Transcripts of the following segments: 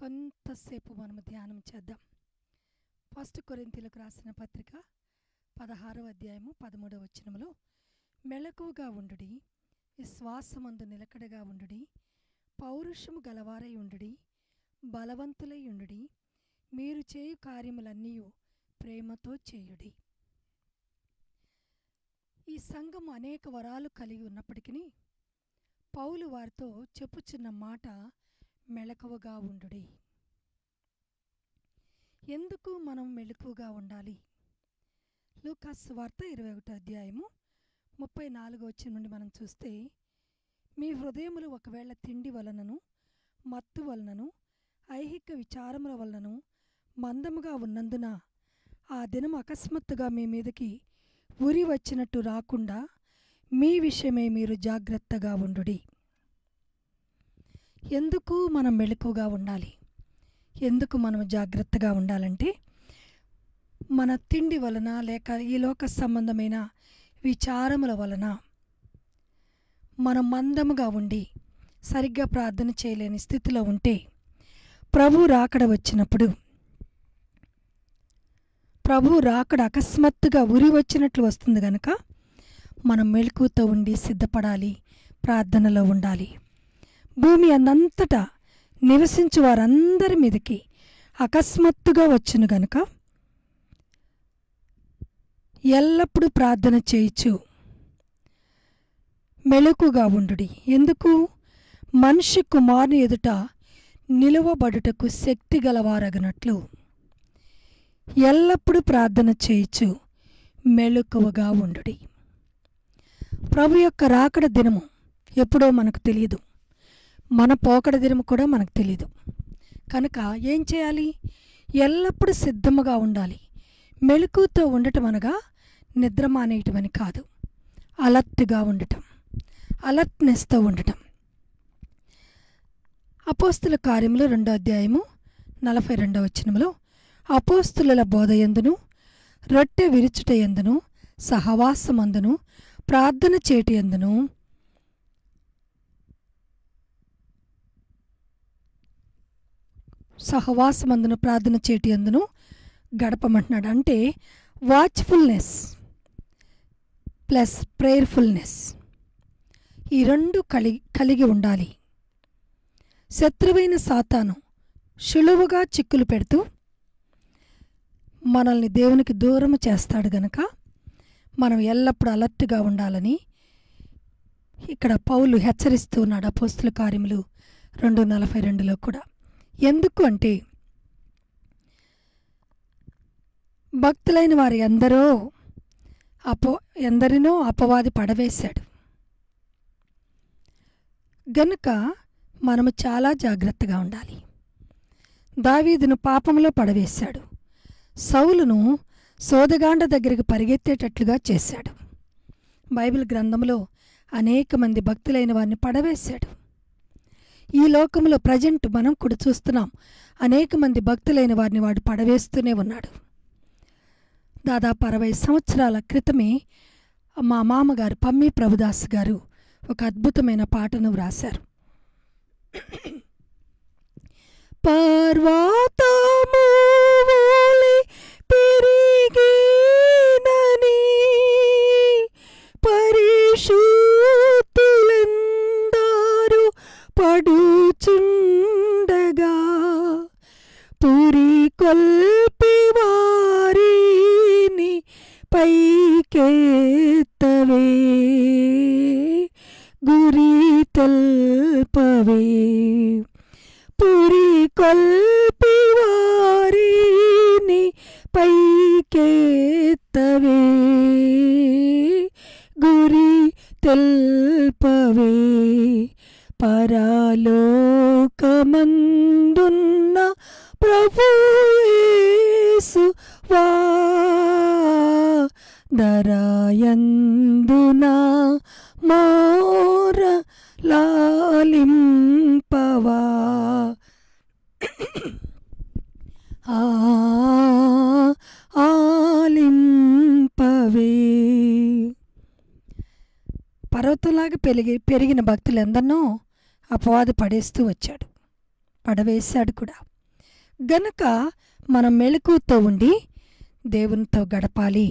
కొంతసేపు మనము ధ్యానం చేద్దాం ఫస్ట్ కొరింతీలకు రాసిన పత్రిక పదహారవ అధ్యాయము పదమూడవ వచనములో మెళకువగా ఉండుడి విశ్వాసమందు నిలకడగా ఉండుడి పౌరుషము గలవారై ఉండుడి బలవంతులై ఉండుడి మీరు చేయు కార్యములన్నీ ప్రేమతో చేయుడి ఈ సంఘం అనేక వరాలు కలిగి ఉన్నప్పటికీ పౌలు వారితో చెప్పుచున్న మాట మెళకువగా ఉండుడి ఎందుకు మనం మెళకువగా ఉండాలి లూకాస్ వార్త ఇరవై ఒకటో అధ్యాయము ముప్పై నాలుగో వచ్చిన నుండి మనం చూస్తే మీ హృదయములు ఒకవేళ తిండి వలనను మత్తు వలనను ఐహిక విచారముల వలనను మందముగా ఉన్నందున ఆ దినం అకస్మాత్తుగా మీ మీదకి ఉరి వచ్చినట్టు రాకుండా మీ విషయమై మీరు జాగ్రత్తగా ఉండుడి ఎందుకు మనం మెలకుగా ఉండాలి ఎందుకు మనం జాగ్రత్తగా ఉండాలంటే మన తిండి వలన లేక ఈ లోక సంబంధమైన విచారముల వలన మనం మందముగా ఉండి సరిగ్గా ప్రార్థన చేయలేని స్థితిలో ఉంటే ప్రభు రాకడ వచ్చినప్పుడు ప్రభు రాకడ అకస్మాత్తుగా ఉరి వచ్చినట్లు వస్తుంది గనక మనం మెలకుతో ఉండి సిద్ధపడాలి ప్రార్థనలో ఉండాలి భూమి అందంతటా నివసించు వారందరి మీదకి అకస్మాత్తుగా వచ్చును గనుక ఎల్లప్పుడూ ప్రార్థన చేయొచ్చు మెలకుగా ఉండుడి ఎందుకు మనిషి కుమారుని ఎదుట నిలువబడుటకు శక్తి గలవారగనట్లు ఎల్లప్పుడూ ప్రార్థన చేయొచ్చు మెలకువగా ఉండుడి ప్రభు యొక్క రాకడ దినము ఎప్పుడో మనకు తెలియదు మన పోకడ దినము కూడా మనకు తెలియదు కనుక ఏం చేయాలి ఎల్లప్పుడూ సిద్ధముగా ఉండాలి మెలకుతో ఉండటం అనగా నిద్ర మానేయటం అని కాదు అలర్ట్గా ఉండటం అలర్ట్నెస్తో ఉండటం అపోస్తుల కార్యములు రెండో అధ్యాయము నలభై రెండవ వచనములో అపోస్తుల బోధ ఎందును రొట్టె విరుచుట ఎందును సహవాసమందును ప్రార్థన చేటి ఎందును సహవాసమందును ప్రార్థన చేటి అందును గడపమంటున్నాడు అంటే వాచ్ఫుల్నెస్ ప్లస్ ప్రేయర్ఫుల్నెస్ ఈ రెండు కలిగి కలిగి ఉండాలి శత్రువైన సాతాను సులువుగా చిక్కులు పెడుతూ మనల్ని దేవునికి దూరం చేస్తాడు గనక మనం ఎల్లప్పుడూ అలర్ట్గా ఉండాలని ఇక్కడ పౌలు హెచ్చరిస్తూ ఉన్నాడు అపోస్తుల కార్యములు రెండు నలభై రెండులో కూడా ఎందుకు అంటే భక్తులైన వారి ఎందరో అపో ఎందరినో అపవాది పడవేశాడు గనుక మనము చాలా జాగ్రత్తగా ఉండాలి దావీదును పాపంలో పడవేశాడు సౌలును సోదగాండ దగ్గరికి పరిగెత్తేటట్లుగా చేశాడు బైబిల్ గ్రంథంలో అనేక మంది భక్తులైన వారిని పడవేశాడు ఈ లోకంలో ప్రజెంట్ మనం కూడా చూస్తున్నాం అనేక మంది భక్తులైన వారిని వాడు పడవేస్తూనే ఉన్నాడు దాదాపు అరవై సంవత్సరాల క్రితమే మా మామగారు పమ్మి ప్రభుదాస్ గారు ఒక అద్భుతమైన పాటను వ్రాశారు పర్వతము వలె పెరిగినని పరిశుద్ధులెందరూ పడుచుండగా పురి కొల్పి వారిని పైకెత్తవే గురి తెల్పవే పురి కొల్పి వారిని పైకెత్తవే గురి తెల్పవే పరలోకమందున్న ప్రభుయేసు వా దరాయందునా మోర లాలింపవా ఆ ఆలింపవే పర్వతంలాగా పెరిగి పెరిగిన భక్తులు ఎందరినో అపవాది పడేస్తూ వచ్చాడు పడవేశాడు కూడా గనక మనం మెళకువతో ఉండి దేవునితో గడపాలి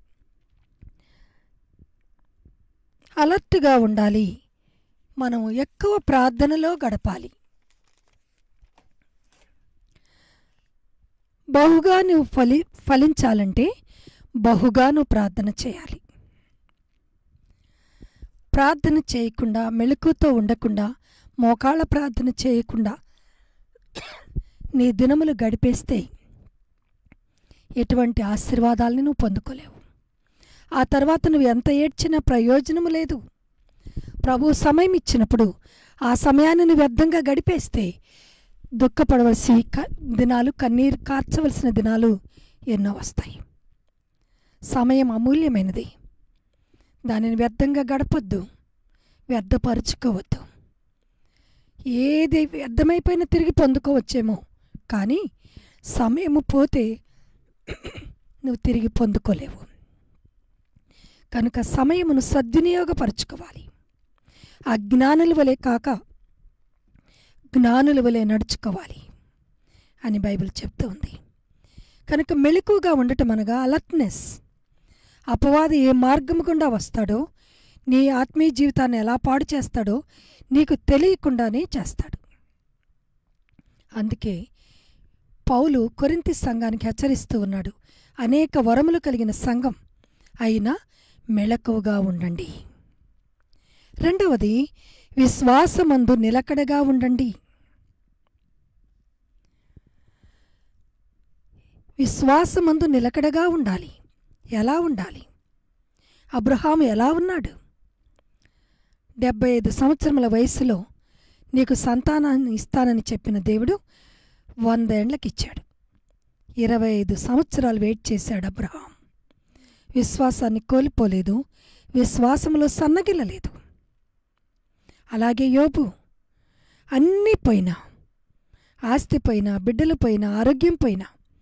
అలర్ట్గా ఉండాలి మనం ఎక్కువ ప్రార్థనలో గడపాలి బహుగా నువ్వు ఫలి ఫలించాలంటే బహుగా నువ్వు ప్రార్థన చేయాలి ప్రార్థన చేయకుండా మెళకుతో ఉండకుండా మోకాళ్ళ ప్రార్థన చేయకుండా నీ దినములు గడిపేస్తే ఎటువంటి ఆశీర్వాదాలని నువ్వు పొందుకోలేవు ఆ తర్వాత నువ్వు ఎంత ఏడ్చినా ప్రయోజనము లేదు ప్రభు సమయం ఇచ్చినప్పుడు ఆ సమయాన్ని నువ్వు వ్యర్థంగా గడిపేస్తే దుఃఖపడవలసి క- దినాలు కన్నీరు కార్చవలసిన దినాలు ఎన్నో వస్తాయి సమయం అమూల్యమైనది దానిని వ్యర్థంగా గడపొద్దు వ్యర్థపరుచుకోవద్దు ఏది వ్యర్థమైపోయినా తిరిగి పొందుకోవచ్చేమో కానీ సమయము పోతే నువ్వు తిరిగి పొందుకోలేవు కనుక సమయమును సద్వినియోగపరచుకోవాలి అజ్ఞానుల వలె కాక జ్ఞానుల వలె నడుచుకోవాలి అని బైబిల్ చెప్తూ ఉంది కనుక మెలకుగా ఉండటం అనగా అలర్ట్నెస్ అపవాది ఏ మార్గం గుండా వస్తాడో నీ ఆత్మీయ జీవితాన్ని ఎలా పాడు చేస్తాడో నీకు తెలియకుండానే చేస్తాడు అందుకే పౌలు కొరింతి సంఘానికి హెచ్చరిస్తూ ఉన్నాడు అనేక వరములు కలిగిన సంఘం అయినా మెళకువగా ఉండండి రెండవది విశ్వాసమందు నిలకడగా ఉండండి విశ్వాసమందు నిలకడగా ఉండాలి ఎలా ఉండాలి అబ్రహాము ఎలా ఉన్నాడు డెబ్బై ఐదు సంవత్సరముల వయసులో నీకు సంతానాన్ని ఇస్తానని చెప్పిన దేవుడు వందేండ్లకి ఇచ్చాడు ఇరవై ఐదు సంవత్సరాలు వెయిట్ చేశాడు అబ్రహాం విశ్వాసాన్ని కోల్పోలేదు విశ్వాసంలో సన్నగిల్లలేదు అలాగే యోబు అన్నీ పోయినా ఆస్తి పోయినా బిడ్డలు పోయినా ఆరోగ్యం పోయినా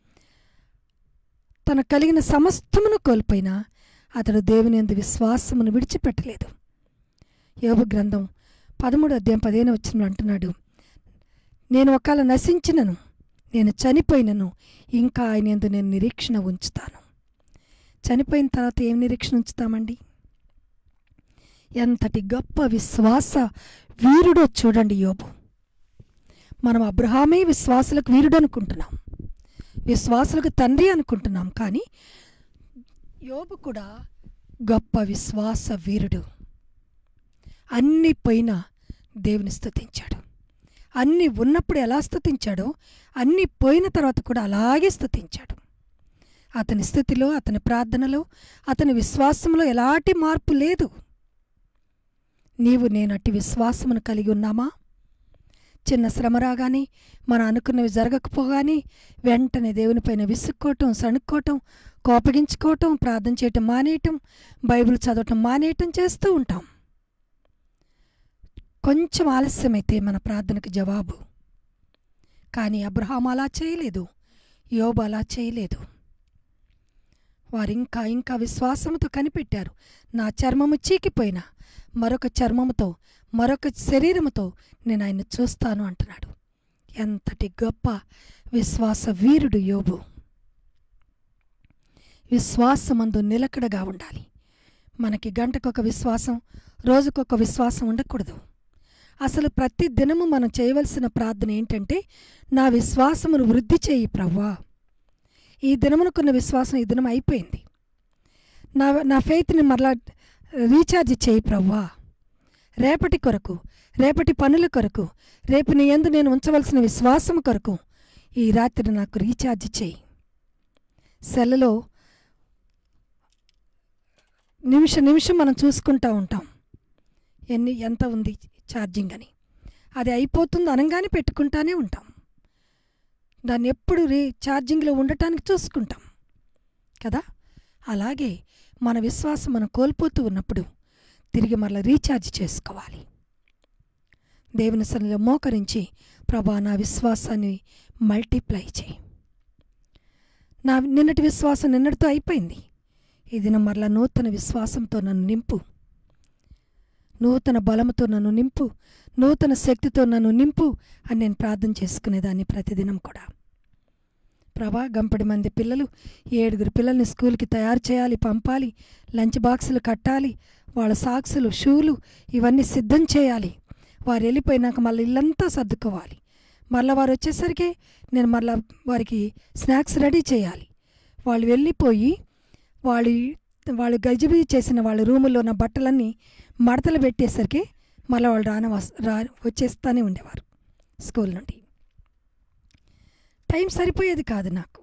తన కలిగిన సమస్తమును కోల్పోయినా అతడు దేవుని ఎందు విశ్వాసమును విడిచిపెట్టలేదు యోబు గ్రంథం పదమూడు అధ్యాయం పదిహేను వచ్చిన అంటున్నాడు నేను ఒకవేళ నశించినను నేను చనిపోయినను ఇంకా ఆయన ఎందు నేను నిరీక్షణ ఉంచుతాను చనిపోయిన తర్వాత ఏం నిరీక్షణ ఉంచుతామండి ఎంతటి గొప్ప విశ్వాస వీరుడో చూడండి యోబు మనం అబ్రహామే విశ్వాసులకు వీరుడు అనుకుంటున్నాం విశ్వాసులకు తండ్రి అనుకుంటున్నాం కానీ యోబు కూడా గొప్ప విశ్వాస వీరుడు అన్ని పోయిన దేవుని స్తుతించాడు అన్ని ఉన్నప్పుడు ఎలా స్తుతించాడో అన్ని పోయిన తర్వాత కూడా అలాగే స్తుతించాడు అతని స్థితిలో అతని ప్రార్థనలో అతని విశ్వాసంలో ఎలాంటి మార్పు లేదు నీవు నేనట్టి విశ్వాసమును కలిగి ఉన్నామా చిన్న శ్రమ రాగానే మనం అనుకున్నవి జరగకపోగానే వెంటనే దేవునిపైన విసుక్కోవటం సణుక్కోవటం కోపగించుకోవటం ప్రార్థన చేయటం మానేయటం బైబిల్ చదవటం మానేయటం చేస్తూ ఉంటాం కొంచెం ఆలస్యమైతే మన ప్రార్థనకు జవాబు కానీ అబ్రహాం అలా చేయలేదు యోబు అలా చేయలేదు వారు ఇంకా ఇంకా విశ్వాసముతో కనిపెట్టారు నా చర్మము చీకిపోయినా మరొక చర్మముతో మరొక శరీరముతో నేను ఆయన చూస్తాను అంటున్నాడు ఎంతటి గొప్ప విశ్వాస వీరుడు యోబు విశ్వాసమందు నిలకడగా ఉండాలి మనకి గంటకొక విశ్వాసం రోజుకొక విశ్వాసం ఉండకూడదు అసలు ప్రతి దినము మనం చేయవలసిన ప్రార్థన ఏంటంటే నా విశ్వాసమును వృద్ధి చేయి ప్రవ్వా ఈ దినమునకున్న విశ్వాసం ఈ దినం అయిపోయింది నా నా ఫెయిత్ని మరలా రీఛార్జ్ చేయి ప్రవ్వా రేపటి కొరకు రేపటి పనుల కొరకు రేపు నీ యందు నేను ఉంచవలసిన విశ్వాసం కొరకు ఈ రాత్రి నాకు రీఛార్జ్ చేయి సెల్లో నిమిష నిమిషం మనం చూసుకుంటూ ఉంటాం ఎన్ని ఎంత ఉంది ఛార్జింగ్ అని అది అయిపోతుంది అనగానే పెట్టుకుంటానే ఉంటాం దాన్ని ఎప్పుడు రీ ఛార్జింగ్లో ఉండటానికి చూసుకుంటాం కదా అలాగే మన విశ్వాసం మనం కోల్పోతూ ఉన్నప్పుడు తిరిగి మరలా రీఛార్జ్ చేసుకోవాలి దేవుని సన్నిలో మోకరించి ప్రభా నా విశ్వాసాన్ని మల్టిప్లై చేయి నా నిన్నటి విశ్వాసం నిన్నటితో అయిపోయింది ఈ దినం మరలా నూతన విశ్వాసంతో నన్ను నింపు నూతన బలముతో నన్ను నింపు నూతన శక్తితో నన్ను నింపు అని నేను ప్రార్థన చేసుకునేదాన్ని ప్రతిదినం కూడా ప్రభా గంపడి మంది పిల్లలు ఏడుగురు పిల్లల్ని స్కూల్కి తయారు చేయాలి పంపాలి లంచ్ బాక్సులు కట్టాలి వాళ్ళ సాక్సులు షూలు ఇవన్నీ సిద్ధం చేయాలి వారు వెళ్ళిపోయినాక మళ్ళీ ఇల్లంతా సర్దుకోవాలి మళ్ళీ వారు వచ్చేసరికి నేను మళ్ళీ వారికి స్నాక్స్ రెడీ చేయాలి వాళ్ళు వెళ్ళిపోయి వాళ్ళు వాళ్ళు గజిబిజి చేసిన వాళ్ళ రూములో ఉన్న బట్టలన్నీ మడతలు పెట్టేసరికి మళ్ళీ వాళ్ళు రాన వస్- రా వచ్చేస్తూనే ఉండేవారు స్కూల్ నుండి టైం సరిపోయేది కాదు నాకు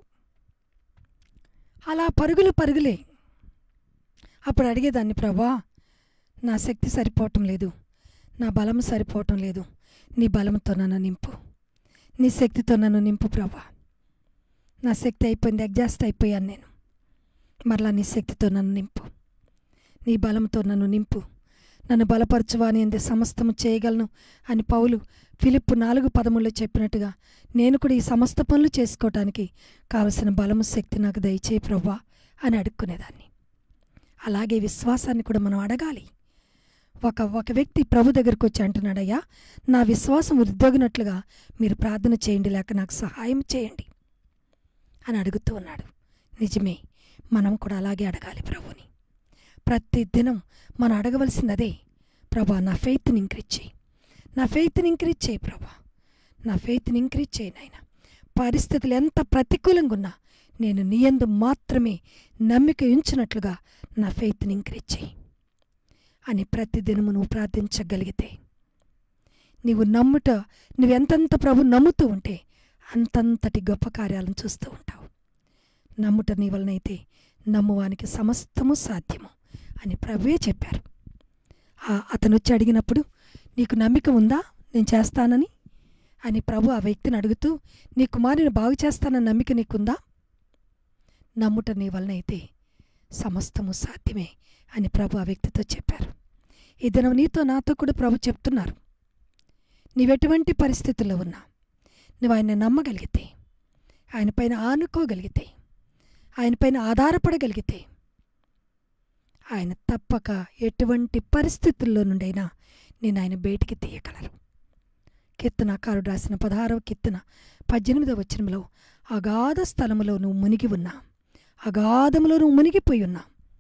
అలా పరుగులు పరుగులే అప్పుడు అడిగేదాన్ని ప్రభా నా శక్తి సరిపోవటం లేదు నా బలం సరిపోవటం లేదు నీ బలంతో నన్ను నింపు నీ శక్తితో నన్ను నింపు ప్రభా నా శక్తి అయిపోయింది ఎగ్జాస్ట్ అయిపోయాను నేను మరలా నీ శక్తితో నన్ను నింపు నీ బలంతో నన్ను నింపు నన్ను బలపరచువా అని అంది సమస్తము చేయగలను అని పౌలు ఫిలిప్పు నాలుగు పదముల్లో చెప్పినట్టుగా నేను కూడా ఈ సమస్త పనులు చేసుకోవటానికి కావలసిన బలము శక్తి నాకు దయచేయి ప్రభా అని అడుక్కునేదాన్ని అలాగే విశ్వాసాన్ని కూడా మనం అడగాలి ఒక ఒక వ్యక్తి ప్రభు దగ్గరికి వచ్చి అంటున్నాడయ్యా నా విశ్వాసం వృద్ధగినట్లుగా మీరు ప్రార్థన చేయండి లేక నాకు సహాయం చేయండి అని అడుగుతూ ఉన్నాడు నిజమే మనం కూడా అలాగే అడగాలి ప్రభుని ప్రతి దినం మనం అడగవలసింది అదే ప్రభా నా ఫెయిత్ని ఇంక్రీజ్ చేయి నా ఫెయిత్ని ఇంక్రీజ్ చేయి ప్రభా నా ఫెయిత్ని ఇంక్రీజ్ చేయి నాయన పరిస్థితులు ఎంత ప్రతికూలంగా ఉన్నా నేను నీయందు మాత్రమే నమ్మిక ఉంచినట్లుగా నా ఫెయిత్ని ఇంక్రీజ్ చేయి అని ప్రతి దినము నువ్వు ప్రార్థించగలిగితే నీవు నమ్ముట నువ్వెంతంత ప్రభు నమ్ముతూ ఉంటే అంతంతటి గొప్ప కార్యాలను చూస్తూ ఉంటావు నమ్ముట నీ వలనైతే నమ్మువానికి సమస్తము సాధ్యము అని ప్రభువే చెప్పారు ఆ అతను వచ్చి అడిగినప్పుడు నీకు నమ్మిక ఉందా నేను చేస్తానని అని ప్రభు ఆ వ్యక్తిని అడుగుతూ నీ కుమారుని బాగు చేస్తానన్న నమ్మిక నీకుందా నమ్ముట నీ వలనైతే సమస్తము సాధ్యమే అని ప్రభు ఆ వ్యక్తితో చెప్పారు ఈ దినం నీతో నాతో కూడా ప్రభు చెప్తున్నారు నీవెటువంటి పరిస్థితుల్లో ఉన్నా నువ్వు ఆయన నమ్మగలిగితే ఆయన పైన ఆనుకోగలిగితే ఆయన పైన ఆధారపడగలిగితే ఆయన తప్పక ఎటువంటి పరిస్థితుల్లో నుండైనా నేను ఆయన బయటికి తీయగలరు కీర్తనాకారుడు రాసిన పదహారవ కీర్తన పద్దెనిమిదవ వచనంలో అగాధ స్థలములో నువ్వు మునిగి ఉన్నా అగాధములో నువ్వు మునిగిపోయి ఉన్నా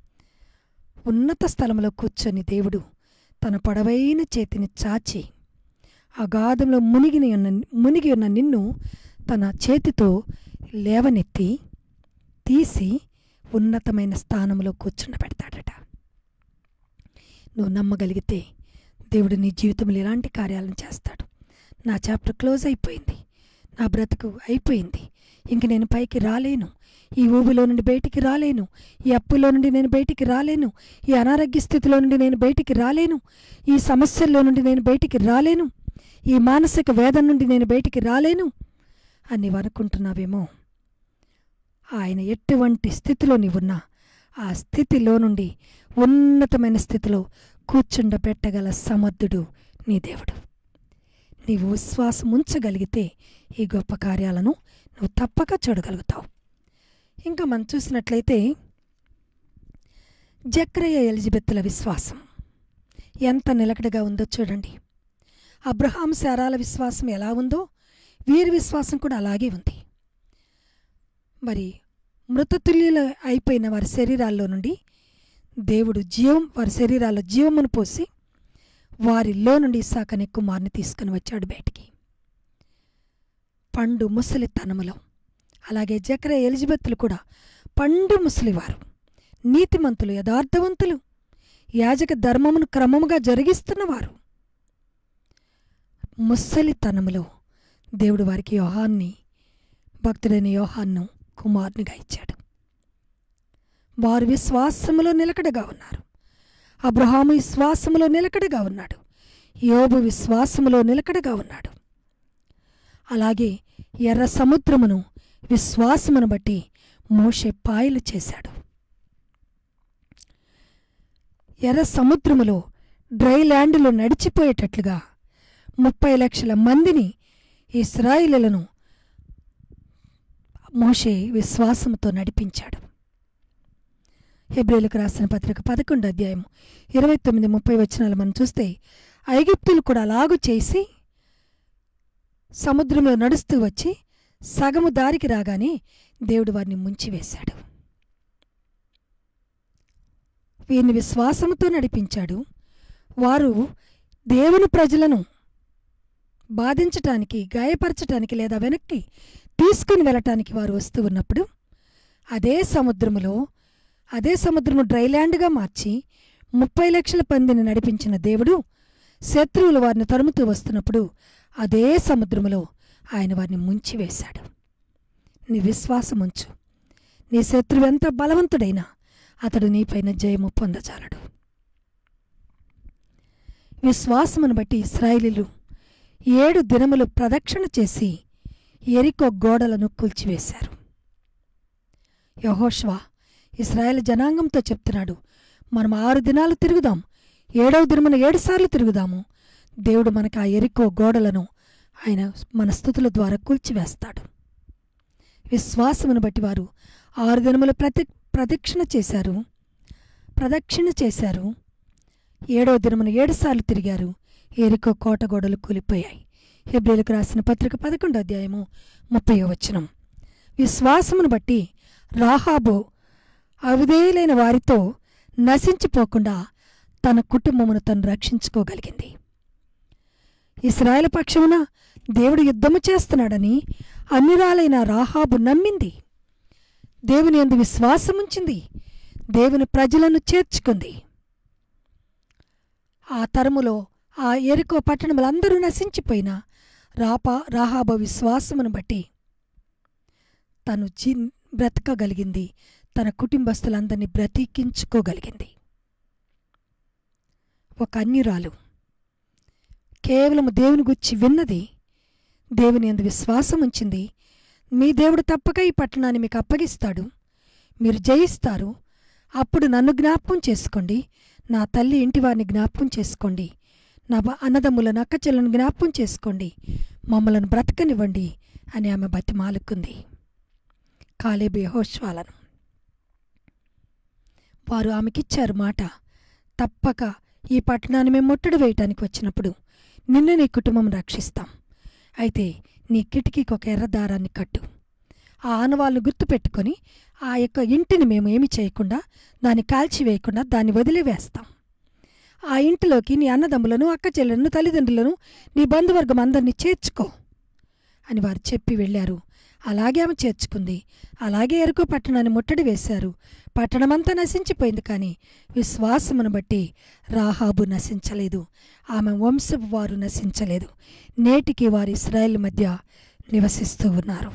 ఉన్నత స్థలంలో కూర్చొని దేవుడు తన పొడవైన చేతిని చాచి అగాధంలో మునిగిని ఉన్న మునిగి ఉన్న నిన్ను తన చేతితో లేవనెత్తి తీసి ఉన్నతమైన స్థానంలో కూర్చుండబెడతాడట నువ్వు నమ్మగలిగితే దేవుడు నీ జీవితంలో ఎలాంటి కార్యాలను చేస్తాడు నా చాప్టర్ క్లోజ్ అయిపోయింది నా బ్రతుకు అయిపోయింది ఇంక నేను పైకి రాలేను ఈ ఊబిలో నుండి బయటికి రాలేను ఈ అప్పులో నుండి నేను బయటికి రాలేను ఈ అనారోగ్య స్థితిలో నుండి నేను బయటికి రాలేను ఈ సమస్యల్లో నుండి నేను బయటికి రాలేను ఈ మానసిక వేదన నుండి నేను బయటికి రాలేను అని నీవు అనుకుంటున్నావేమో ఆయన ఎటువంటి స్థితిలో నీవున్నా ఆ స్థితిలో నుండి ఉన్నతమైన స్థితిలో కూర్చుండబెట్టగల సమర్థుడు నీ దేవుడు నీవు విశ్వాసం ఉంచగలిగితే ఈ గొప్ప కార్యాలను నువ్వు తప్పక చూడగలుగుతావు ఇంకా మనం చూసినట్లయితే జక్రయ్య ఎలిజబెత్తుల విశ్వాసం ఎంత నిలకడగా ఉందో చూడండి అబ్రహాం శారాల విశ్వాసం ఎలా ఉందో వీరి విశ్వాసం కూడా అలాగే ఉంది మరి మృతతుల్యులు అయిపోయిన వారి శరీరాల్లో నుండి దేవుడు జీవం వారి శరీరాల్లో జీవమును పోసి వారిలో నుండి ఇసాకనే కుమార్ని తీసుకుని వచ్చాడు బయటికి పండు ముసలితనములో అలాగే జక్ర ఎలిజబెత్తులు కూడా పండు ముసలివారు నీతిమంతులు యథార్థవంతులు యాజక ధర్మమును క్రమముగా జరిగిస్తున్నవారు ముసలితనములో దేవుడు వారికి యోహాన్ని భక్తుడైన యోహాన్ను కుమారునిగా ఇచ్చాడు వారు విశ్వాసములో నిలకడగా ఉన్నారు అబ్రహాము విశ్వాసములో నిలకడగా ఉన్నాడు యోబు విశ్వాసములో నిలకడగా ఉన్నాడు అలాగే ఎర్ర సముద్రమును విశ్వాసమును బట్టి మోషే పాయలు చేశాడు ఎర్ర సముద్రములో డ్రై ల్యాండ్లో నడిచిపోయేటట్లుగా ముప్పై లక్షల మందిని ఇస్రాయిలులను మోషే విశ్వాసంతో నడిపించాడు హెబ్రిలకు రాసిన పత్రిక పదకొండు అధ్యాయం ఇరవై తొమ్మిది ముప్పై వచనాలు మనం చూస్తే ఐగుప్తులు కూడా అలాగు చేసి సముద్రంలో నడుస్తూ వచ్చి సగము దారికి రాగానే దేవుడు వారిని ముంచివేశాడు వీరిని విశ్వాసంతో నడిపించాడు వారు దేవుని ప్రజలను బాధించటానికి గాయపరచటానికి లేదా వెనక్కి తీసుకుని వెళ్ళటానికి వారు వస్తూ ఉన్నప్పుడు అదే సముద్రములో అదే సముద్రము డ్రైల్యాండ్గా మార్చి ముప్పై లక్షల పందిని నడిపించిన దేవుడు శత్రువులు వారిని తరుముతూ వస్తున్నప్పుడు అదే సముద్రములో ఆయన వారిని ముంచివేశాడు నీ విశ్వాసం ఉంచు నీ శత్రువు ఎంత బలవంతుడైనా అతడు నీపైన జయము పొందజాలడు విశ్వాసమును బట్టి ఇస్రాయేలీలు ఏడు దినములు ప్రదక్షిణ చేసి ఎరికో గోడలను కూల్చివేశారు యహోష్వా ఇస్రాయేల్ జనాంగంతో చెప్తున్నాడు మనం ఆరు దినాలు తిరుగుదాం ఏడవ దినమున ఏడుసార్లు తిరుగుదాము దేవుడు మనకు ఆ ఎరికో గోడలను ఆయన మన స్థుతుల ద్వారా కూల్చివేస్తాడు విశ్వాసమును బట్టి వారు ఆరు దినములు ప్రతి ప్రదక్షిణ చేశారు ప్రదక్షిణ చేశారు ఏడవ దినమున ఏడుసార్లు తిరిగారు ఎరికో కోట గోడలు కూలిపోయాయి హెబ్రిలకు రాసిన పత్రిక పదకొండో అధ్యాయము ముప్పై వచనం విశ్వాసమును బట్టి రాహాబు అవిధేయులైన వారితో నశించిపోకుండా తన కుటుంబమును తను రక్షించుకోగలిగింది ఇస్రాయేల్ పక్షమున దేవుడు యుద్ధము చేస్తున్నాడని అన్నిరాలైన రాహాబు నమ్మింది దేవుని అందు విశ్వాసముంచింది దేవుని ప్రజలను చేర్చుకుంది ఆ తరములో ఆ ఎరుకో పట్టణములందరూ నశించిపోయినా రాపా రాహాబ విశ్వాసమును బట్టి తను జీ బ్రతకగలిగింది తన కుటుంబస్తులందరినీ బ్రతికించుకోగలిగింది ఒక అన్యురాలు కేవలం దేవుని గుచ్చి విన్నది దేవుని అందు విశ్వాసం ఉంచింది మీ దేవుడు తప్పక ఈ పట్టణాన్ని మీకు అప్పగిస్తాడు మీరు జయిస్తారు అప్పుడు నన్ను జ్ఞాపకం చేసుకోండి నా తల్లి ఇంటి వారిని జ్ఞాపకం చేసుకోండి నా బ- అన్నదమ్ముల నక్కచెల్లను జ్ఞాపకం చేసుకోండి మమ్మలను బ్రతకనివ్వండి అని ఆమె బతిమాలుకుంది కాలేబు యెహోషువలను వారు ఆమెకిచ్చారు మాట తప్పక ఈ పట్టణాన్ని మేము ముట్టడి వేయటానికి వచ్చినప్పుడు నిన్ను నీ కుటుంబం రక్షిస్తాం అయితే నీ కిటికీకి ఒక ఎర్ర దారాన్ని కట్టు ఆ ఆనవాళ్ళను గుర్తుపెట్టుకొని ఆ యొక్క ఇంటిని మేము ఏమి చేయకుండా దాన్ని కాల్చివేయకుండా దాన్ని వదిలివేస్తాం ఆ ఇంటిలోకి నీ అన్నదమ్ములను అక్క చెల్లెలను తల్లిదండ్రులను నీ బంధువర్గం అందరినీ చేర్చుకో అని వారు చెప్పి వెళ్ళారు అలాగే ఆమె చేర్చుకుంది అలాగే ఎరుకో పట్టణాన్ని ముట్టడి వేశారు పట్టణమంతా నశించిపోయింది కానీ విశ్వాసమును బట్టి రాహాబు నశించలేదు ఆమె వంశపు వారు నశించలేదు నేటికి వారు ఇస్రాయేల్ మధ్య నివసిస్తూ ఉన్నారు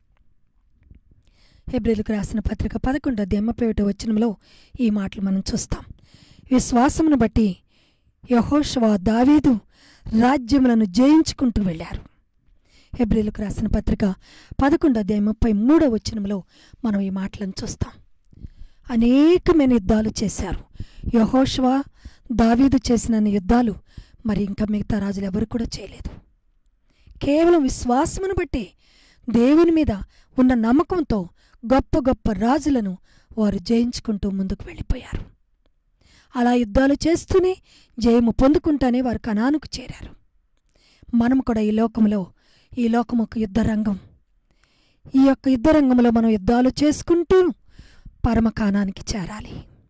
హెబ్రిలకు రాసిన పత్రిక పదకొండో దెమ్మపేట వచనంలో ఈ మాటలు మనం చూస్తాం విశ్వాసమును బట్టి యహోషవా దావీదు రాజ్యములను జయించుకుంటూ వెళ్ళారు హెబ్రిలకు రాసిన పత్రిక పదకొండో అధ్యాయం ముప్పై మూడో వచనంలో మనం ఈ మాటలను చూస్తాం అనేకమైన యుద్ధాలు చేశారు యహోషవా దావీదు చేసిన యుద్ధాలు మరి ఇంకా మిగతా రాజులు ఎవరు కూడా చేయలేదు కేవలం విశ్వాసమును బట్టి దేవుని మీద ఉన్న నమ్మకంతో గొప్ప గొప్ప రాజులను వారు జయించుకుంటూ ముందుకు వెళ్ళిపోయారు అలా యుద్ధాలు చేస్తూనే జయము పొందుకుంటానే వారు కణానుకు చేరారు మనం కూడా ఈ లోకంలో ఈ లోకం ఒక యుద్ధ రంగం ఈ యొక్క యుద్ధ రంగంలో మనం యుద్ధాలు చేసుకుంటూ పరమకానానికి చేరాలి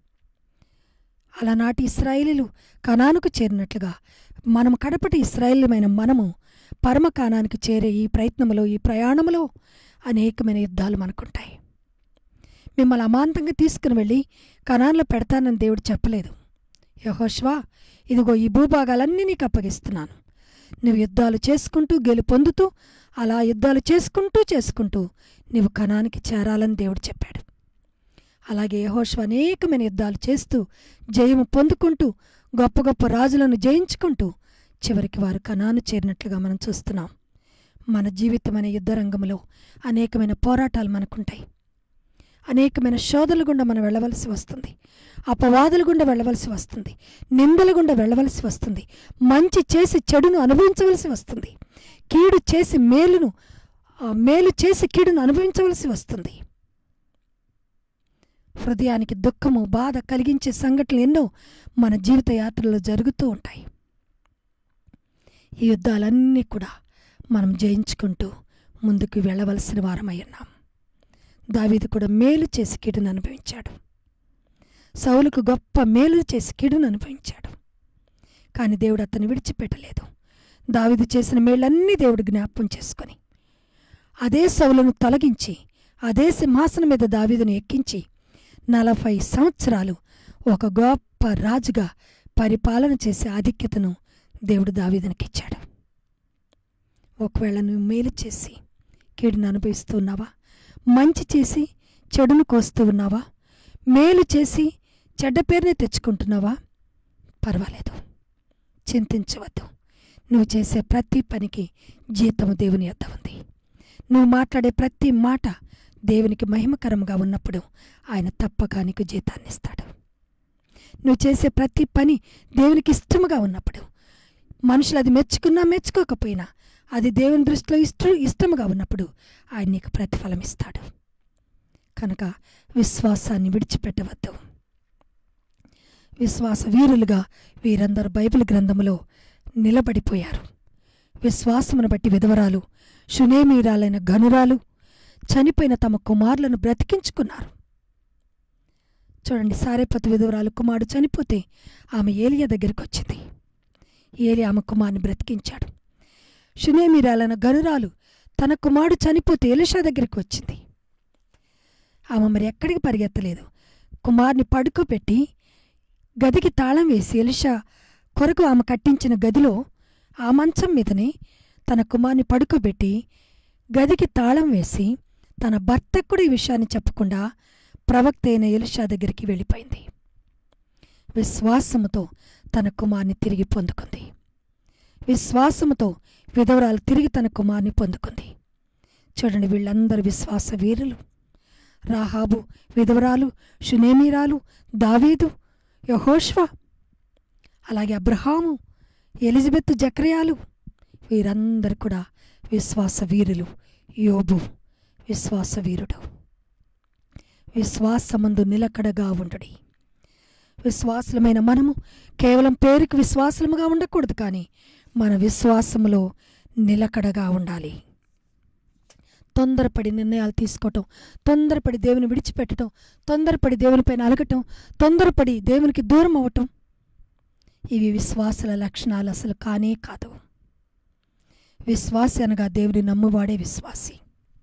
అలనాటి ఇస్రాయేలీలు కణానుకు చేరినట్లుగా మనం కడపటి ఇస్రాయేలీమైన మనము పరమకానానికి చేరే ఈ ప్రయత్నంలో ఈ ప్రయాణంలో అనేకమైన యుద్ధాలు మనకుంటాయి మిమ్మల్ని అమాంతంగా తీసుకుని వెళ్ళి కణాల్లో పెడతానని దేవుడు చెప్పలేదు యహోష్వా ఇదిగో ఈ భూభాగాలన్నీ నీకు అప్పగిస్తున్నాను నువ్వు యుద్ధాలు చేసుకుంటూ గెలుపొందుతూ అలా యుద్ధాలు చేసుకుంటూ చేసుకుంటూ నీవు కణానికి చేరాలని దేవుడు చెప్పాడు అలాగే యహోష్వ అనేకమైన యుద్ధాలు చేస్తూ జయము పొందుకుంటూ గొప్ప గొప్ప రాజులను జయించుకుంటూ చివరికి వారు కణాను చేరినట్లుగా మనం చూస్తున్నాం మన జీవితం అనే యుద్ధ రంగంలో అనేకమైన పోరాటాలు మనకుంటాయి అనేకమైన శోధనల గుండా మనం వెళ్ళవలసి వస్తుంది అపవాదుల గుండా వెళ్ళవలసి వస్తుంది నిందల గుండా వెళ్ళవలసి వస్తుంది మంచి చేసి చెడును అనుభవించవలసి వస్తుంది కీడు చేసి మేలును ఆ, మేలు చేసి కీడును అనుభవించవలసి వస్తుంది హృదయానికి దుఃఖము బాధ కలిగించే సంఘటనలు ఎన్నో మన జీవిత యాత్రలో జరుగుతూ ఉంటాయి ఈ యుద్ధాలన్నీ కూడా మనం జయించుకుంటూ ముందుకు వెళ్ళవలసిన వారమై ఉన్నాం దావీదు కూడా మేలు చేసి కీడును అనుభవించాడు సౌలుకు గొప్ప మేలు చేసి కీడును అనుభవించాడు కానీ దేవుడు అతన్ని విడిచిపెట్టలేదు దావీదు చేసిన మేళ్ళన్నీ దేవుడు జ్ఞాపకం చేసుకొని అదే సౌలను తొలగించి అదే సింహాసనం మీద దావీదును ఎక్కించి నలభై సంవత్సరాలు ఒక గొప్ప రాజుగా పరిపాలన చేసే ఆధిక్యతను దేవుడు దావీదునికిచ్చాడు ఒకవేళ నువ్వు మేలు చేసి కీడును అనుభవిస్తూ ఉన్నావా మంచి చేసి చెడును కోస్తూ ఉన్నావా మేలు చేసి చెడ్డ పేరునే తెచ్చుకుంటున్నావా పర్వాలేదు చింతించవద్దు నువ్వు చేసే ప్రతి పనికి జీతము దేవుని యొద్ద ఉంది నువ్వు మాట్లాడే ప్రతి మాట దేవునికి మహిమకరంగా ఉన్నప్పుడు ఆయన తప్పక నీకు జీతాన్ని ఇస్తాడు నువ్వు చేసే ప్రతి పని దేవునికి ఇష్టముగా ఉన్నప్పుడు మనుషులు అది మెచ్చుకున్నా మెచ్చుకోకపోయినా అది దేవుని దృష్టిలో ఇష్ట ఇష్టముగా ఉన్నప్పుడు ఆయన నీకు ప్రతిఫలం ఇస్తాడు కనుక విశ్వాసాన్ని విడిచిపెట్టవద్దు విశ్వాస వీరులుగా వీరందరూ బైబిల్ గ్రంథములో నిలబడిపోయారు విశ్వాసమును బట్టి విధవరాలు శునేమీరాలైన గనురాలు చనిపోయిన తమ కుమారులను బ్రతికించుకున్నారు చూడండి సారేపతు విధవరాలు కుమారుడు చనిపోతే ఆమె ఏలియా దగ్గరికి వచ్చింది ఏలి ఆమె కుమారుని బ్రతికించాడు శునేమీరాలైన గనురాలు తన కుమారుడు చనిపోతే ఎలిషా దగ్గరికి వచ్చింది ఆమె మరి ఎక్కడికి పరిగెత్తలేదు కుమార్ని పడుకోబెట్టి గదికి తాళం వేసి ఎలిషా కొరకు ఆమె కట్టించిన గదిలో ఆ మంచం మీదనే తన కుమార్ని పడుకోబెట్టి గదికి తాళం వేసి తన భర్తకు కూడా ఈ విషయాన్ని చెప్పకుండా ప్రవక్త అయిన ఎలిషా దగ్గరికి వెళ్ళిపోయింది విశ్వాసముతో తన కుమార్ని తిరిగి పొందుకుంది విశ్వాసముతో విధవరాలు తిరిగి తన కుమార్ని పొందుకుంది చూడండి వీళ్ళందరూ విశ్వాస వీరులు రాహాబు విధవరాలు షునేమీరాలు దావీదు యహోష్వ అలాగే అబ్రహాము ఎలిజబెత్ జక్రయాలు వీరందరూ కూడా విశ్వాస వీరులు యోబు విశ్వాస వీరుడు విశ్వాసమందు నిలకడగా ఉండడి విశ్వాసులమైన మనము కేవలం పేరుకి విశ్వాసముగా ఉండకూడదు కానీ మన విశ్వాసములో నిలకడగా ఉండాలి తొందరపడి నిర్ణయాలు తీసుకోవటం తొందరపడి దేవుని విడిచిపెట్టడం తొందరపడి దేవునిపైన అలగటం తొందరపడి దేవునికి దూరం అవ్వటం ఇవి విశ్వాసుల లక్షణాలు అసలు కానే కాదు విశ్వాసి అనగా దేవుని నమ్మువాడే విశ్వాసి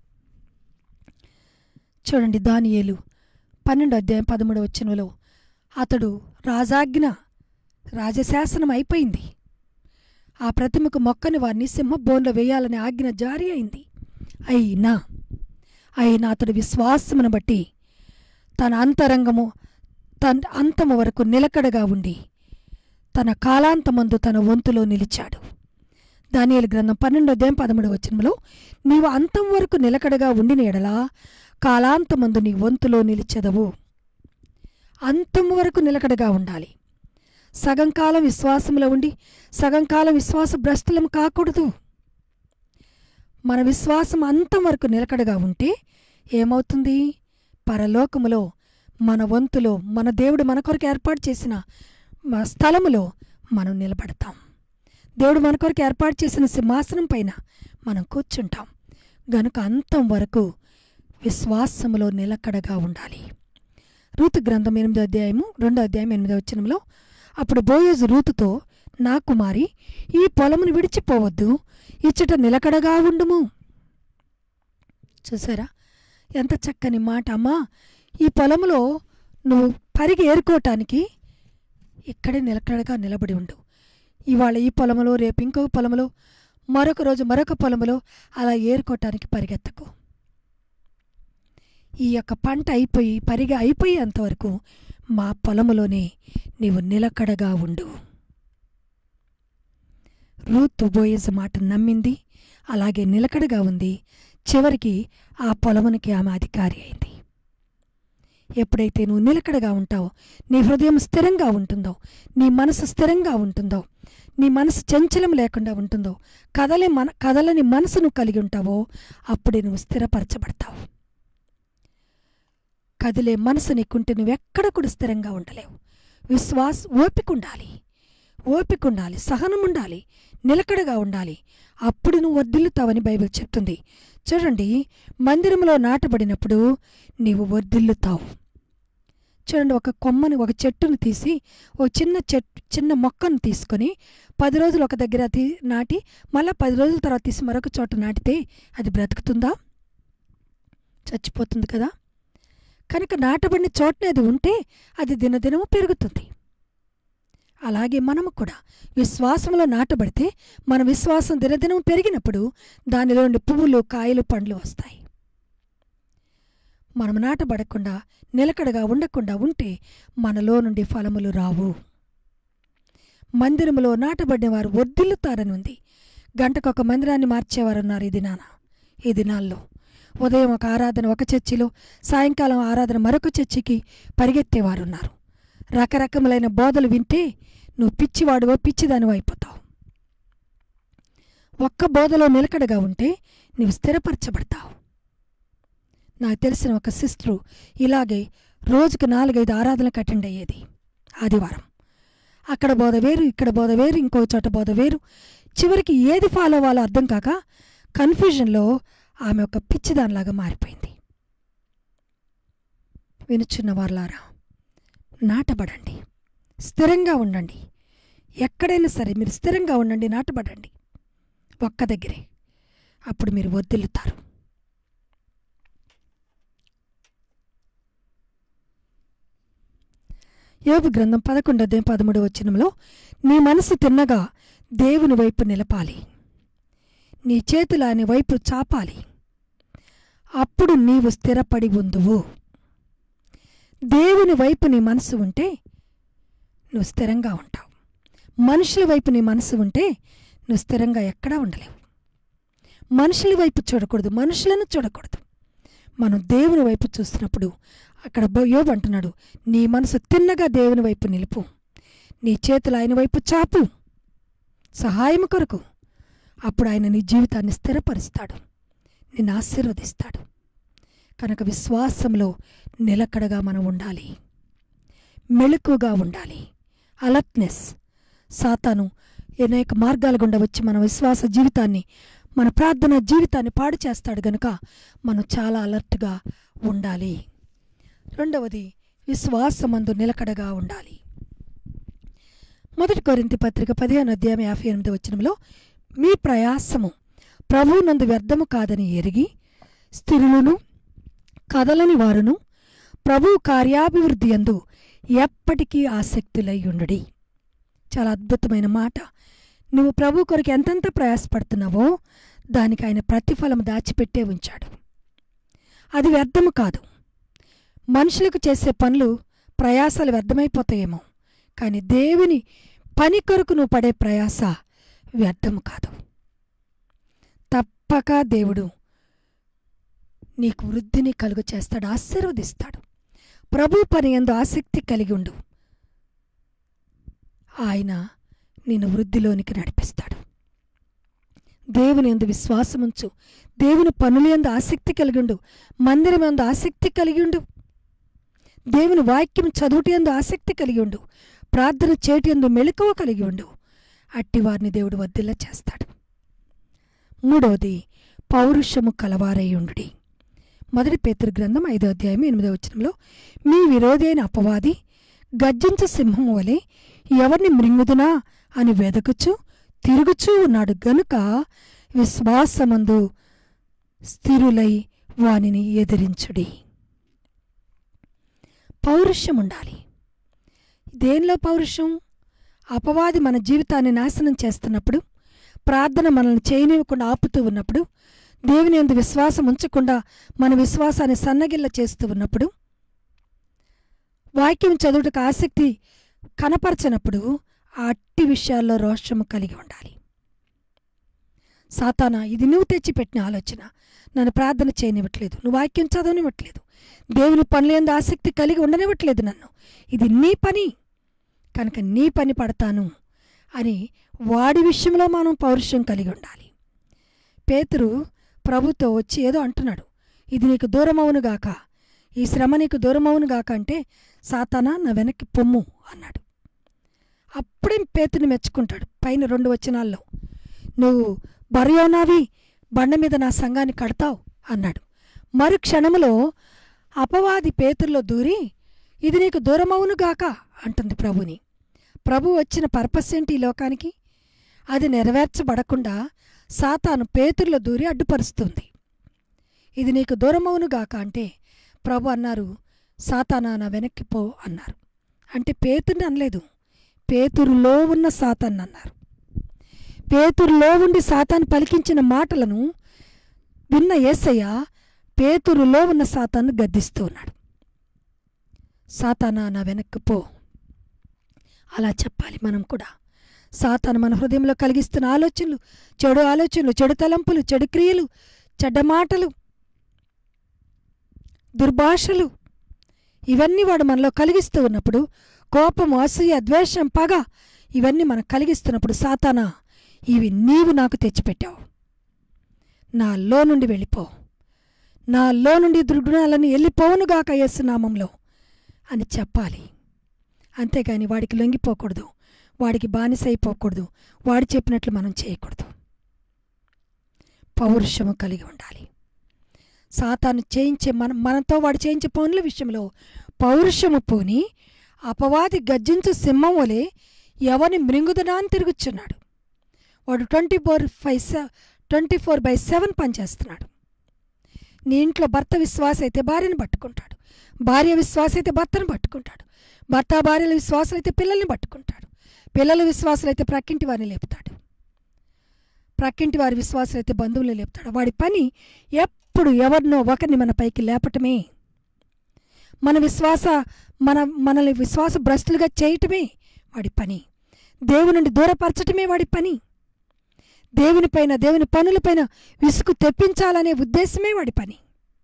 చూడండి దానియేలు పన్నెండు అధ్యాయం పదమూడవ వచనంలో అతడు రాజాజ్ఞ రాజశాసనం అయిపోయింది ఆ ప్రతిమకు మొక్కని వారిని సింహబోన్లో వేయాలనే ఆజ్ఞ జారీ అయింది అయినా అయినా అతడు విశ్వాసమును బట్టి తన అంతరంగము తన అంతము వరకు నిలకడగా ఉండి తన కాలాంతమందు తన వంతులో నిలిచాడు దానియేలు గ్రంథం పన్నెండో అధ్యాయం పదమూడు వచనంలో నీవు అంతం వరకు నిలకడగా ఉండిన ఎడలా కాలాంతమందు నీ వంతులో నిలిచెదవు అంతం వరకు నిలకడగా ఉండాలి సగం కాలం విశ్వాసంలో ఉండి సగం కాలం విశ్వాస భ్రష్టలం కాకూడదు మన విశ్వాసం అంతం వరకు నిలకడగా ఉంటే ఏమవుతుంది పరలోకములో మన వంతులో మన దేవుడు మన కొరకు ఏర్పాటు చేసిన మా స్థలములో మనం నిలబడతాం దేవుడు మన కొరకు ఏర్పాటు చేసిన సింహాసనం పైన మనం కూర్చుంటాం గనుక అంతం వరకు విశ్వాసములో నిలకడగా ఉండాలి రూతు గ్రంథం ఎనిమిదో అధ్యాయము రెండో అధ్యాయం ఎనిమిదో వచనంలో అప్పుడు బోయేజు రూతుతో నా కుమారి ఈ పొలమును విడిచిపోవద్దు ఇచ్చట నిలకడగా ఉండుము చూసారా ఎంత చక్కని మాట అమ్మా ఈ పొలములో నువ్వు పరిగి ఏరుకోవటానికి ఇక్కడే నిలకడగా నిలబడి ఉండు ఇవాళ ఈ పొలములో రేపు ఇంకొక పొలములో మరొక రోజు మరొక పొలములో అలా ఏరుకోవటానికి పరిగెత్తకు ఈ యొక్క పంట అయిపోయి పరిగె అయిపోయేంతవరకు మా పొలములోనే నీవు నిలకడగా ఉండు రూతు బోయేజ్ మాట నమ్మింది అలాగే నిలకడగా ఉంది చివరికి ఆ పొలమునికి ఆమె అధికారి అయింది ఎప్పుడైతే నువ్వు నిలకడగా ఉంటావో నీ హృదయం స్థిరంగా ఉంటుందో నీ మనసు స్థిరంగా ఉంటుందో నీ మనసు చంచలం లేకుండా ఉంటుందో కదలే మన కదలని మనసును కలిగి ఉంటావో అప్పుడే నువ్వు స్థిరపరచబడతావు కదిలే మనసు నీకుంటే నువ్వెక్కడ కూడా స్థిరంగా ఉండలేవు విశ్వాస్ ఓపిక ఉండాలి ఓపిక ఉండాలి సహనం ఉండాలి నిలకడగా ఉండాలి అప్పుడు నువ్వు వర్ధిల్లుతావని బైబిల్ చెప్తుంది చూడండి మందిరంలో నాటబడినప్పుడు నీవు వర్ధిల్లుతావు చూడండి ఒక కొమ్మని ఒక చెట్టును తీసి ఒక చిన్న చెట్టు చిన్న మొక్కను తీసుకొని పది రోజులు ఒక దగ్గర తీ నాటి మళ్ళీ పది రోజుల తర్వాత తీసి మరొక చోట నాటితే అది బ్రతుకుతుందా చచ్చిపోతుంది కదా కనుక నాటబడిన చోటనే అది ఉంటే అది దినదినము పెరుగుతుంది అలాగే మనము కూడా విశ్వాసంలో నాటబడితే మన విశ్వాసం దినదినం పెరిగినప్పుడు దానిలో నుండి పువ్వులు కాయలు పండ్లు వస్తాయి మనం నాటబడకుండా నిలకడగా ఉండకుండా ఉంటే మనలో నుండి ఫలములు రావు మందిరములో నాటబడిన వారు వర్ధిల్లుతారని ఉంది గంటకొక మందిరాన్ని మార్చేవారు ఉన్నారు ఈ దినాన ఈ దినాల్లో ఉదయం ఒక ఆరాధన ఒక చర్చిలో సాయంకాలం ఆరాధన మరొక చర్చికి పరిగెత్తేవారు ఉన్నారు రకరకములైన బోధలు వింటే నువ్వు పిచ్చివాడువో పిచ్చిదానివో అయిపోతావు ఒక్క బోధలో నిలకడగా ఉంటే నువ్వు స్థిరపరచబడతావు నాకు తెలిసిన ఒక సిస్టరు ఇలాగే రోజుకు నాలుగైదు ఆరాధనలకు అటెండ్ అయ్యేది ఆదివారం అక్కడ బోధ వేరు ఇక్కడ బోధ వేరు ఇంకో చోట బోధ వేరు చివరికి ఏది ఫాలో అవ్వాలో అర్థం కాక కన్ఫ్యూజన్లో ఆమె ఒక పిచ్చిదానిలాగా మారిపోయింది వినుచున్న వార్లారా నాటబడండి స్థిరంగా ఉండండి ఎక్కడైనా సరే మీరు స్థిరంగా ఉండండి నాటబడండి ఒక్క దగ్గరే అప్పుడు మీరు వర్ధిల్లుతారు యోగు గ్రంథం పదకొండో అధ్యాయం పదమూడవ వచనంలో నీ మనసు తిన్నగా దేవుని వైపు నిలపాలి నీ చేతులు ఆయన వైపు చాపాలి అప్పుడు నీవు స్థిరపడి ఉందువు దేవుని వైపు నీ మనసు ఉంటే నువ్వు స్థిరంగా ఉంటావు మనుషుల వైపు నీ మనసు ఉంటే నువ్వు స్థిరంగా ఎక్కడా ఉండలేవు మనుషుల వైపు చూడకూడదు మనుషులను చూడకూడదు మనం దేవుని వైపు చూస్తున్నప్పుడు అక్కడ బ- యోబు అంటున్నాడు నీ మనసు తిన్నగా దేవుని వైపు నిలుపు నీ చేతులు ఆయన వైపు చాపు సహాయం కొరకు అప్పుడు ఆయన నీ జీవితాన్ని స్థిరపరుస్తాడు నిన్ను ఆశీర్వదిస్తాడు కనుక విశ్వాసంలో నిలకడగా మనం ఉండాలి మెళుకుగా ఉండాలి అలర్ట్నెస్ సాతాను అనేక మార్గాల గుండా వచ్చి మన విశ్వాస జీవితాన్ని మన ప్రార్థన జీవితాన్ని పాడు చేస్తాడు గనుక మనం చాలా అలర్ట్గా ఉండాలి రెండవది విశ్వాసమందు నిలకడగా ఉండాలి మొదటి కొరింతి పత్రిక పదిహేను అధ్యాయం యాభై ఎనిమిది వచనంలో మీ ప్రయాసము ప్రభువునందు వ్యర్థము కాదని ఎరిగి స్థిరులను కదలని వారును ప్రభు కార్యాభివృద్ధి అందు ఎప్పటికీ ఆసక్తులై ఉండుడి చాలా అద్భుతమైన మాట నువ్వు ప్రభు కొరకు ఎంతెంత ప్రయాసపడుతున్నావో దానికి ఆయన ప్రతిఫలం దాచిపెట్టే ఉంచాడు అది వ్యర్థము కాదు మనుషులకు చేసే పనులు ప్రయాసాలు వ్యర్థమైపోతాయేమో కానీ దేవుని పని కొరకు నువ్వు పడే ప్రయాస వ్యర్థము కాదు తప్పక దేవుడు నీకు వృద్ధిని కలుగు చేస్తాడు ఆశీర్వదిస్తాడు ప్రభు పని ఎందు ఆసక్తి కలిగి ఉండు ఆయన నిన్ను వృద్ధిలోనికి నడిపిస్తాడు దేవుని ఎందు విశ్వాసముంచు దేవుని పనుల ఎందు ఆసక్తి కలిగి ఉండు మందిరం ఎందు ఆసక్తి కలిగి ఉండు దేవుని వాక్యం చదువుటి ఎందు ఆసక్తి కలిగి ఉండు ప్రార్థన చేటి ఎందు మెళుకువ కలిగి ఉండు అట్టివారిని దేవుడు వద్దిల్ల చేస్తాడు మూడవది పౌరుషము కలవారై ఉండుడి మొదటి పేతురు గ్రంథం ఐదో అధ్యాయం ఎనిమిదో వచనంలో మీ విరోధి అయిన అపవాది గర్జించ సింహం వలె ఎవరిని మృంగుదునా అని వెదకుచు తిరుగుచూ ఉన్నాడు గనుక విశ్వాసమందు స్థిరులై వానిని ఎదిరించుడి పౌరుషం ఉండాలి దేనిలో పౌరుషం అపవాది మన జీవితాన్ని నాశనం చేస్తున్నప్పుడు ప్రార్థన మనల్ని చేయనివ్వకుండా ఆపుతూ ఉన్నప్పుడు దేవుని ఎందు విశ్వాసం ఉంచకుండా మన విశ్వాసాన్ని సన్నగిల్ల చేస్తూ ఉన్నప్పుడు వాక్యం చదువుటకు ఆసక్తి కనపరచినప్పుడు ఆ అట్టి విషయాల్లో రోషము కలిగి ఉండాలి సాతానా ఇది నువ్వు తెచ్చిపెట్టిన ఆలోచన నన్ను ప్రార్థన చేయనివ్వట్లేదు నువ్వు వాక్యం చదవనివ్వట్లేదు దేవుని పనులందు ఆసక్తి కలిగి ఉండనివ్వట్లేదు నన్ను ఇది నీ పని కనుక నీ పని పడతాను అని వాడి విషయంలో మనం పౌరుషం కలిగి ఉండాలి పేతురు ప్రభుతో వచ్చి ఏదో అంటున్నాడు ఇది నీకు దూరమవునుగాక ఈ శ్రమ నీకు దూరమవునుగాక అంటే సాతానా నా వెనక్కి పొమ్ము అన్నాడు అప్పుడే పేతుని మెచ్చుకుంటాడు పైన రెండు వచనాల్లో నువ్వు బరయోనావి బండ మీద నా సంఘాన్ని కడతావు అన్నాడు మరు క్షణములో అపవాది పేతుల్లో దూరి ఇది నీకు దూరమవునుగాక అంటుంది ప్రభుని ప్రభు వచ్చిన పర్పస్ ఏంటి ఈ లోకానికి అది నెరవేర్చబడకుండా సాతాను పేతుల్లో దూరి అడ్డుపరుస్తుంది ఇది నీకు దూరమవునుగాక అంటే ప్రభు అన్నారు సాతానా నా వెనక్కి పో అన్నారు అంటే పేతుర్ని అనలేదు పేతురులో ఉన్న సాతాన్ని అన్నారు పేతురులో ఉండి సాతాను పలికించిన మాటలను విన్న యేసయ్య పేతురులో ఉన్న సాతాను గద్దిస్తూ ఉన్నాడు సాతానా నా వెనక్కి పో అలా చెప్పాలి మనం కూడా సాతాను మన హృదయంలో కలిగిస్తున్న ఆలోచనలు చెడు ఆలోచనలు చెడు తలంపులు చెడు క్రియలు చెడ్డ మాటలు దుర్భాషలు ఇవన్నీ వాడు మనలో కలిగిస్తూ ఉన్నప్పుడు కోపం అసూయ ద్వేషం పగ ఇవన్నీ మనం కలిగిస్తున్నప్పుడు సాతానా ఇవి నీవు నాకు తెచ్చిపెట్టావు నాలో నుండి వెళ్ళిపో నాలో నుండి దుర్గుణాలని వెళ్ళిపోవునుగాక యేసునామంలో అని చెప్పాలి అంతేగాని వాడికి లొంగిపోకూడదు వాడికి బానిసైపోకూడదు వాడు చెప్పినట్లు మనం చేయకూడదు పౌరుషము కలిగి ఉండాలి సాతాను చేయించే మన మనతో వాడు చేయించే పనుల విషయంలో పౌరుషము పోని అపవాది గర్జించు సింహం వలె ఎవని మృంగుదనా అని తిరుగుచున్నాడు వాడు ట్వంటీ ఫోర్ ఫైవ్ సె ట్వంటీ ఫోర్ బై సెవెన్ పనిచేస్తున్నాడు నీ ఇంట్లో భర్త విశ్వాస అయితే భార్యను పట్టుకుంటాడు భార్య విశ్వాస అయితే భర్తను పట్టుకుంటాడు భర్త భార్యల విశ్వాసాలు అయితే పిల్లల్ని పట్టుకుంటాడు పిల్లల విశ్వాసాలు అయితే ప్రక్కింటి వారిని లేపుతాడు ప్రక్కింటి వారి విశ్వాసాలు అయితే బంధువులు లేపుతాడు వాడి పని ఎప్పుడు ఎవరినో ఒకరిని మన పైకి లేపటమే మన విశ్వాస మన మనల్ని విశ్వాస భ్రష్టులుగా చేయటమే వాడి పని దేవుని నుండి దూరపరచటమే వాడి పని దేవునిపైన దేవుని పనులపైన విసుగు తెప్పించాలనే ఉద్దేశమే వాడి పని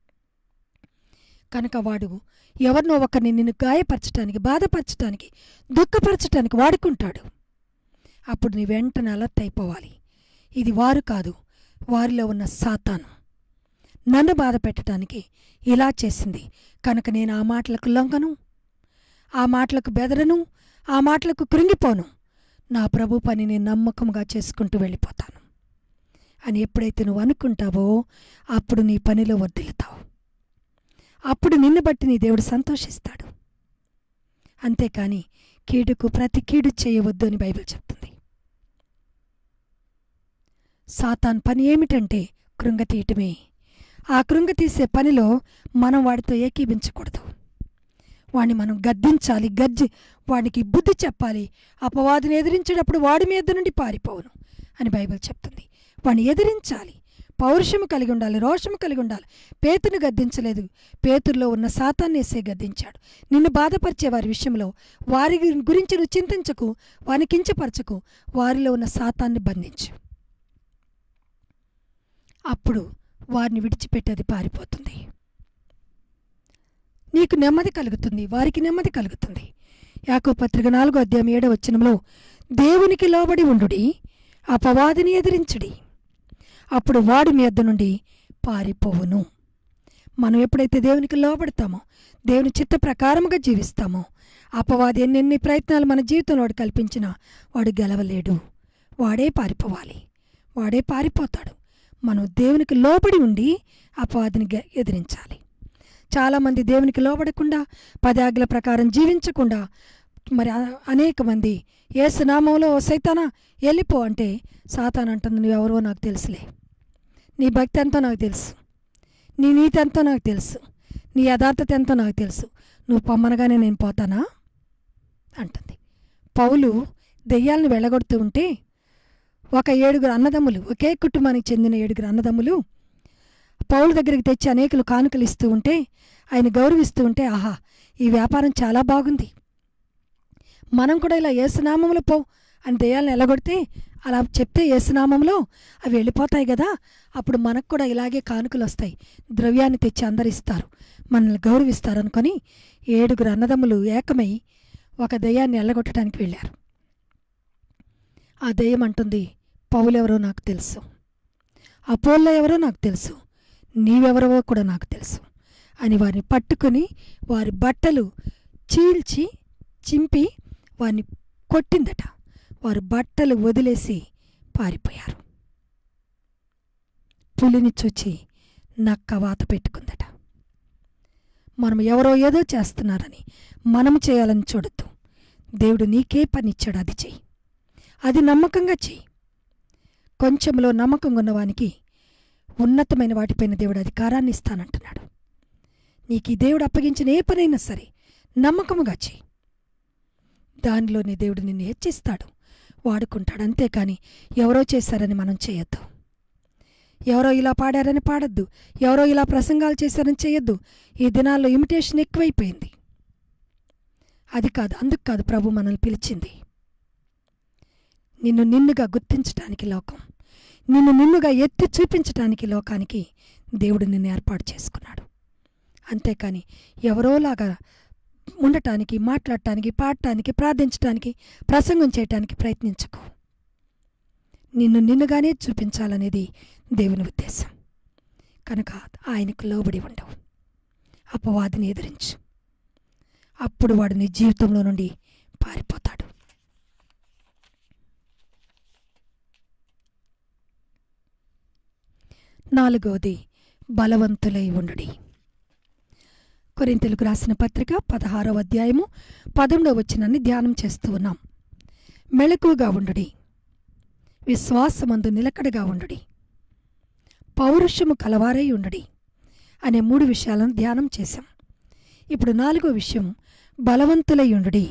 కనుక వాడు ఎవరినో ఒకరిని నిన్ను గాయపరచటానికి బాధపరచటానికి దుఃఖపరచటానికి వాడుకుంటాడు అప్పుడు నీ వెంటనే అలర్ట్ అయిపోవాలి ఇది వారు కాదు వారిలో ఉన్న సాతాను నన్ను బాధ పెట్టడానికి ఇలా చేసింది కనుక నేను ఆ మాటలకు లొంగను ఆ మాటలకు బెదరను ఆ మాటలకు కృంగిపోను నా ప్రభు పని నేను నమ్మకంగా చేసుకుంటూ వెళ్ళిపోతాను అని ఎప్పుడైతే నువ్వు అనుకుంటావో అప్పుడు నీ పనిలో వర్దిల్లుతావు అప్పుడు నిన్ను బట్టి నీ దేవుడు సంతోషిస్తాడు అంతేకాని కీడుకు ప్రతి కీడు చేయవద్దు అని బైబిల్ చెప్తుంది సాతాన్ పని ఏమిటంటే కృంగతీయటమే ఆ కృంగతీసే పనిలో మనం వాడితో ఏకీభించకూడదు వాడిని మనం గద్దించాలి గజ్జి వాడికి బుద్ధి చెప్పాలి అపవాదిని ఎదిరించేటప్పుడు వాడి మీద నుండి పారిపోవును అని బైబిల్ చెప్తుంది వాడిని ఎదిరించాలి పౌరుషము కలిగి ఉండాలి రోషము కలిగి ఉండాలి పేతును గద్దించలేదు పేతుల్లో ఉన్న సాతాన్నేసే గద్దించాడు నిన్ను బాధపరిచే వారి విషయంలో వారి గురించి నువ్వు చింతించకు వారిని కించపరచకు వారిలో ఉన్న సాతాన్ని బంధించు అప్పుడు వారిని విడిచిపెట్టేది పారిపోతుంది నీకు నెమ్మది కలుగుతుంది వారికి నెమ్మది కలుగుతుంది యాకో పత్రిక నాలుగో అధ్యాయం ఏడవ వచనంలో దేవునికి లోబడి ఉండుడి అపవాదిని ఎదిరించుడి అప్పుడు వాడి మీ యొద్ద నుండి పారిపోవును మనం ఎప్పుడైతే దేవునికి లోబడతామో దేవుని చిత్త ప్రకారముగా జీవిస్తామో అపవాది ఎన్నెన్ని ప్రయత్నాలు మన జీవితంలో వాడు కల్పించినా వాడు గెలవలేడు వాడే పారిపోవాలి వాడే పారిపోతాడు మనం దేవునికి లోబడి ఉండి అపవాదిని గె- ఎదిరించాలి చాలామంది దేవునికి లోబడకుండా పదాజ్ఞల ప్రకారం జీవించకుండా మరి అ- అనేక మంది ఏసునామంలో సైతానా వెళ్ళిపో అంటే సాతాన్ అంటుంది నువ్వెవరో నాకు తెలుసులే నీ భక్తి ఎంతో నాకు తెలుసు నీ నీతి ఎంతో నాకు తెలుసు నీ యథార్థత ఎంతో నాకు తెలుసు నువ్వు పొమ్మనగానే నేను పోతానా అంటుంది పౌలు దెయ్యాలను వెళ్ళగొడుతూ ఉంటే ఒక ఏడుగురు అన్నదమ్ములు ఒకే కుటుంబానికి చెందిన ఏడుగురు అన్నదమ్ములు పౌలు దగ్గరికి తెచ్చి అనేకులు కానుకలు ఇస్తూ ఉంటే ఆయన గౌరవిస్తూ ఉంటే ఆహా ఈ వ్యాపారం చాలా బాగుంది మనం కూడా ఇలా ఏసునామంలో పో అని దెయ్యాలను ఎలగొడితే అలా చెప్తే ఏసునామంలో అవి వెళ్ళిపోతాయి కదా అప్పుడు మనకు కూడా ఇలాగే కానుకలు వస్తాయి ద్రవ్యాన్ని తెచ్చి అందరు ఇస్తారు మనల్ని గౌరవిస్తారు అనుకొని ఏడుగురు అన్నదమ్ములు ఏకమై ఒక దెయ్యాన్ని ఎల్లగొట్టడానికి వెళ్ళారు ఆ దెయ్యం అంటుంది పౌలెవరో నాకు తెలుసు అపోల్లో ఎవరో నాకు తెలుసు నీవెవరో కూడా నాకు తెలుసు అని వారిని పట్టుకొని వారి బట్టలు చీల్చి చింపి వారిని కొట్టిందట వారు బట్టలు వదిలేసి పారిపోయారు పులిని చూచి నక్క వాత పెట్టుకుందట మనం ఎవరో ఏదో చేస్తున్నారని మనం చేయాలని చూడొద్దు దేవుడు నీకే పని ఇచ్చాడు అది చెయ్యి అది నమ్మకంగా చెయ్యి కొంచెంలో నమ్మకం ఉన్నవానికి ఉన్నతమైన వాటిపైన దేవుడు అధికారాన్ని ఇస్తానంటున్నాడు నీకు ఈ దేవుడు అప్పగించిన ఏ పనైనా సరే నమ్మకముగా చెయ్యి దానిలోనే దేవుడు నిన్ను హెచ్చిస్తాడు వాడుకుంటాడు అంతేకాని ఎవరో చేశారని మనం చేయొద్దు ఎవరో ఇలా పాడారని పాడొద్దు ఎవరో ఇలా ప్రసంగాలు చేశారని చేయొద్దు ఈ దినాల్లో ఇమిటేషన్ ఎక్కువైపోయింది అది కాదు అందుకు కాదు ప్రభు మనల్ని పిలిచింది నిన్ను నిన్నుగా గుర్తించటానికి లోకం నిన్ను నిన్నుగా ఎత్తి చూపించటానికి లోకానికి దేవుడు నిన్ను ఏర్పాటు చేసుకున్నాడు అంతేకాని ఎవరోలాగా ఉండటానికి మాట్లాడటానికి పాడటానికి ప్రార్థించటానికి ప్రసంగం చేయటానికి ప్రయత్నించకు నిన్ను నిన్నుగానే చూపించాలనేది దేవుని ఉద్దేశం కనుక ఆయనకు లోబడి ఉండవు అపవాదిని ఎదిరించు అప్పుడు వాడు నీ జీవితంలో నుండి పారిపోతాడు నాలుగవది బలవంతులై ఉండుడి కొరింతలకు రాసిన పత్రిక పదహారవ అధ్యాయము పదమూడవ వచనాన్ని ధ్యానం చేస్తూ ఉన్నాం మెళకుగా ఉండుడి విశ్వాసమందు నిలకడగా ఉండుడి పౌరుషము కలవారై ఉండుడి అనే మూడు విషయాలను ధ్యానం చేశాం ఇప్పుడు నాలుగో విషయం బలవంతులై ఉండుడి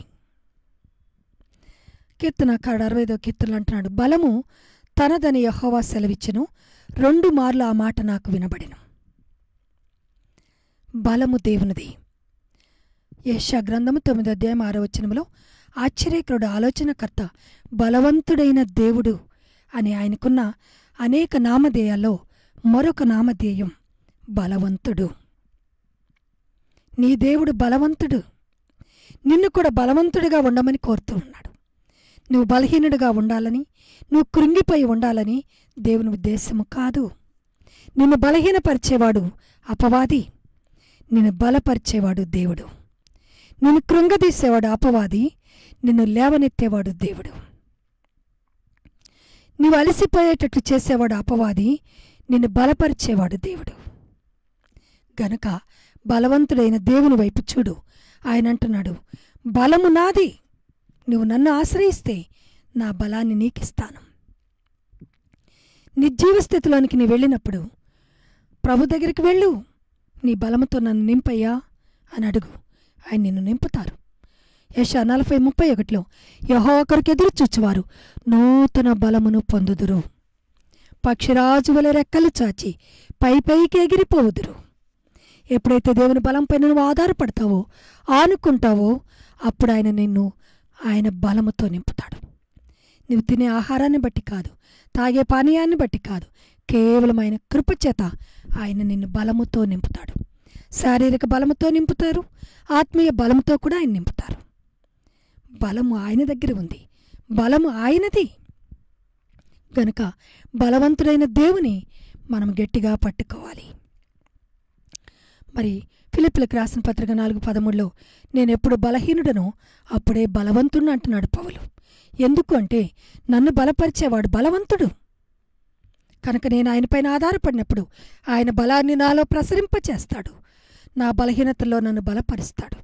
కీర్తనకాడు అరవైదో కీర్తనలు అంటున్నాడు బలము తనదని యహోవా సెలవిచ్చును రెండు మార్లు ఆ మాట నాకు వినబడిను బలము దేవునిది యశా గ్రంథము తొమ్మిది అధ్యాయం ఆరో వచనములో ఆశ్చర్యకరుడు ఆలోచనకర్త బలవంతుడైన దేవుడు అని ఆయనకున్న అనేక నామధేయాల్లో మరొక నామధేయం బలవంతుడు నీ దేవుడు బలవంతుడు నిన్ను కూడా బలవంతుడిగా ఉండమని కోరుతూ ఉన్నాడు నువ్వు బలహీనుడిగా ఉండాలని నువ్వు కృంగిపోయి ఉండాలని దేవుని ఉద్దేశము కాదు నిన్ను బలహీనపరిచేవాడు అపవాది నిన్ను బలపరిచేవాడు దేవుడు నిన్ను కృంగదీసేవాడు అపవాది నిన్ను లేవనెత్తేవాడు దేవుడు నీవు అలసిపోయేటట్లు చేసేవాడు అపవాది నిన్ను బలపరిచేవాడు దేవుడు గనుక బలవంతుడైన దేవుని వైపు చూడు ఆయన అంటున్నాడు బలము నాది నువ్వు నన్ను ఆశ్రయిస్తే నా బలాన్ని నీకిస్తాను నిర్జీవ స్థితిలోనికి నీ వెళ్ళినప్పుడు ప్రభు దగ్గరికి వెళ్ళు నీ బలముతో నన్ను నింపయ్యా అని అడుగు ఆయన నిన్ను నింపుతారు యశ నలభై ముప్పై ఒకటిలో యహో ఒకరికి ఎదురు చూచువారు నూతన బలమును పొందుదురు పక్షిరాజు వలె రెక్కలు చాచి పై పైకి ఎగిరిపోవుదురు ఎప్పుడైతే దేవుని బలంపైన నువ్వు ఆధారపడతావో ఆనుకుంటావో అప్పుడు ఆయన నిన్ను ఆయన బలముతో నింపుతాడు నువ్వు తినే ఆహారాన్ని బట్టి కాదు తాగే పానీయాన్ని బట్టి కాదు కేవలం ఆయన కృపచేత ఆయన నిన్ను బలముతో నింపుతాడు శారీరక బలముతో నింపుతారు ఆత్మీయ బలముతో కూడా ఆయన నింపుతారు బలము ఆయన దగ్గర ఉంది బలము ఆయనది గనుక బలవంతుడైన దేవుని మనం గట్టిగా పట్టుకోవాలి మరి ఫిలిపిలకు రాసిన పత్రిక నాలుగు పదమూడులో నేను ఎప్పుడు బలహీనుడనో అప్పుడే బలవంతుడు అంటున్నాడు పౌలు ఎందుకు అంటే నన్ను బలపరిచేవాడు బలవంతుడు కనుక నేను ఆయనపైన ఆధారపడినప్పుడు ఆయన బలాన్ని నాలో ప్రసరింపచేస్తాడు నా బలహీనతలో నన్ను బలపరుస్తాడు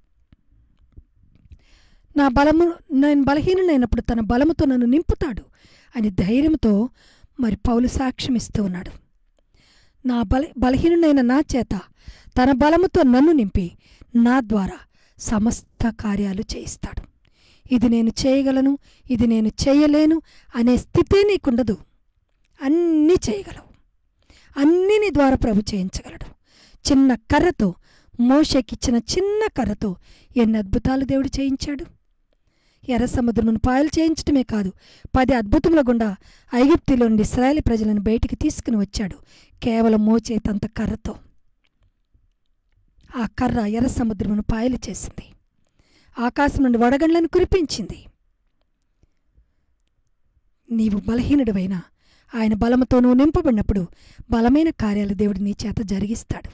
నా బలము నేను బలహీనునైనప్పుడు తన బలముతో నన్ను నింపుతాడు అని ధైర్యంతో మరి పౌలు సాక్ష్యం ఇస్తూ ఉన్నాడు నా బల బలహీనునైన నా చేత తన బలముతో నన్ను నింపి నా ద్వారా సమస్త కార్యాలు చేయిస్తాడు ఇది నేను చేయగలను ఇది నేను చేయలేను అనే స్థితే నీకుండదు అన్నీ చేయగలవు అన్నీ నీ ద్వారా ప్రభు చేయించగలడు చిన్న కర్రతో మోషకిచ్చిన చిన్న కర్రతో ఎన్ని అద్భుతాలు దేవుడు చేయించాడు ఎర్ర సముద్రమును పాయలు చేయించటమే కాదు పది అద్భుతముల గుండా ఐగుప్తిలో నుండి ఇస్రాయేల్ ప్రజలను బయటికి తీసుకుని వచ్చాడు కేవలం మోచేతంత కర్రతో ఆ కర్ర ఎర్ర సముద్రమును పాయలు చేసింది ఆకాశం నుండి వడగండ్లను కురిపించింది నీవు బలహీనుడివైనా ఆయన బలముతో నువ్వు నింపబడినప్పుడు బలమైన కార్యాలు దేవుడు నీ చేత జరిగిస్తాడు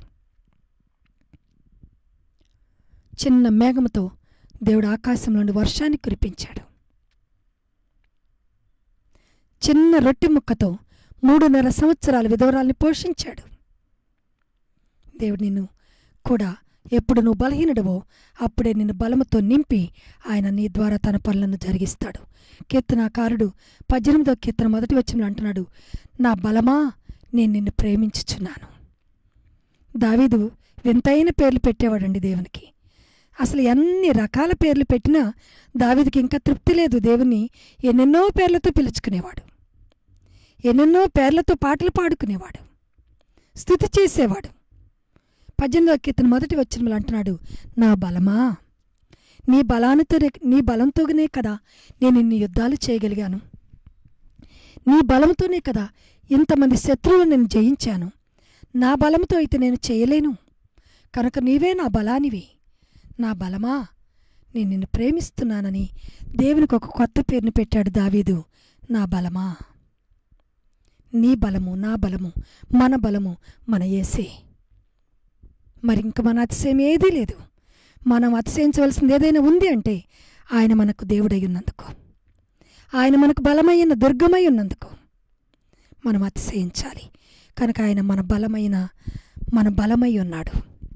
చిన్న మేఘముతో దేవుడు ఆకాశం నుండి వర్షాన్ని కురిపించాడు చిన్న రొట్టె ముక్కతో మూడున్నర సంవత్సరాలు విధవరాల్ని పోషించాడు దేవుడు నిన్ను కూడా ఎప్పుడు నువ్వు బలహీనుడవో అప్పుడే నిన్ను బలముతో నింపి ఆయన నీ ద్వారా తన పనులను జరిగిస్తాడు కీర్తనాకారుడు పద్దెనిమిదో కీర్తన మొదటి వచ్చిన అంటున్నాడు నా బలమా నేను నిన్ను ప్రేమించుచున్నాను దావీదు వింతైన పేర్లు పెట్టేవాడండి దేవునికి అసలు ఎన్ని రకాల పేర్లు పెట్టినా దావీదుకి ఇంకా తృప్తి లేదు దేవుని ఎన్నెన్నో పేర్లతో పిలుచుకునేవాడు ఎన్నెన్నో పేర్లతో పాటలు పాడుకునేవాడు స్థుతి చేసేవాడు పద్దెనిమిదో కీర్తన మొదటి వచ్చినములు అంటున్నాడు నా బలమా నీ బలానితో నీ బలంతోనే కదా నేను ఇన్ని యుద్ధాలు చేయగలిగాను నీ బలంతోనే కదా ఇంతమంది శత్రువులు నేను జయించాను నా బలంతో అయితే నేను చేయలేను కనుక నీవే నా బలానివి నా బలమా నేను నిన్ను ప్రేమిస్తున్నానని దేవునికి ఒక కొత్త పేరుని పెట్టాడు దావీదు నా బలమా నీ బలము నా బలము మన బలము మన ఏసే మరి ఇంక మన అతిశయం ఏదీ లేదు మనం అతిశయించవలసింది ఏదైనా ఉంది అంటే ఆయన మనకు దేవుడై ఉన్నందుకు ఆయన మనకు బలమైన దుర్గమై ఉన్నందుకు మనం అతిశయించాలి కనుక ఆయన మన బలమైన మన బలమై ఉన్నాడు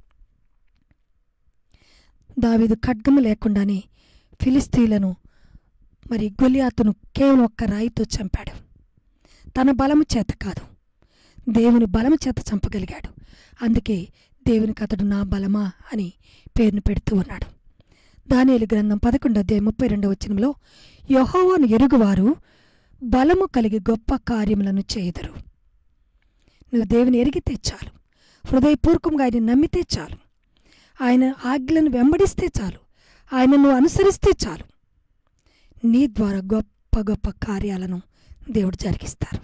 దావీదు ఖడ్గము లేకుండానే ఫిలిస్తీన్లను మరి గొలియాతును కేవలం ఒక్క రాయితో చంపాడు తన బలము చేత కాదు దేవుని బలము చేత చంపగలిగాడు అందుకే దేవునికి అతడు నా బలమా అని పేరును పెడుతూ ఉన్నాడు దానియేలు గ్రంథం పదకొండో అధ్యాయం ముప్పై రెండవ వచనంలో యహోవాను ఎరుగువారు బలము కలిగి గొప్ప కార్యములను చేయుదురు నువ్వు దేవుని ఎరిగితే చాలు హృదయపూర్వకంగా ఆయన నమ్మితే చాలు ఆయన ఆజ్ఞలను వెంబడిస్తే చాలు ఆయన నువ్వు అనుసరిస్తే చాలు నీ ద్వారా గొప్ప గొప్ప కార్యాలను దేవుడు జరిగిస్తారు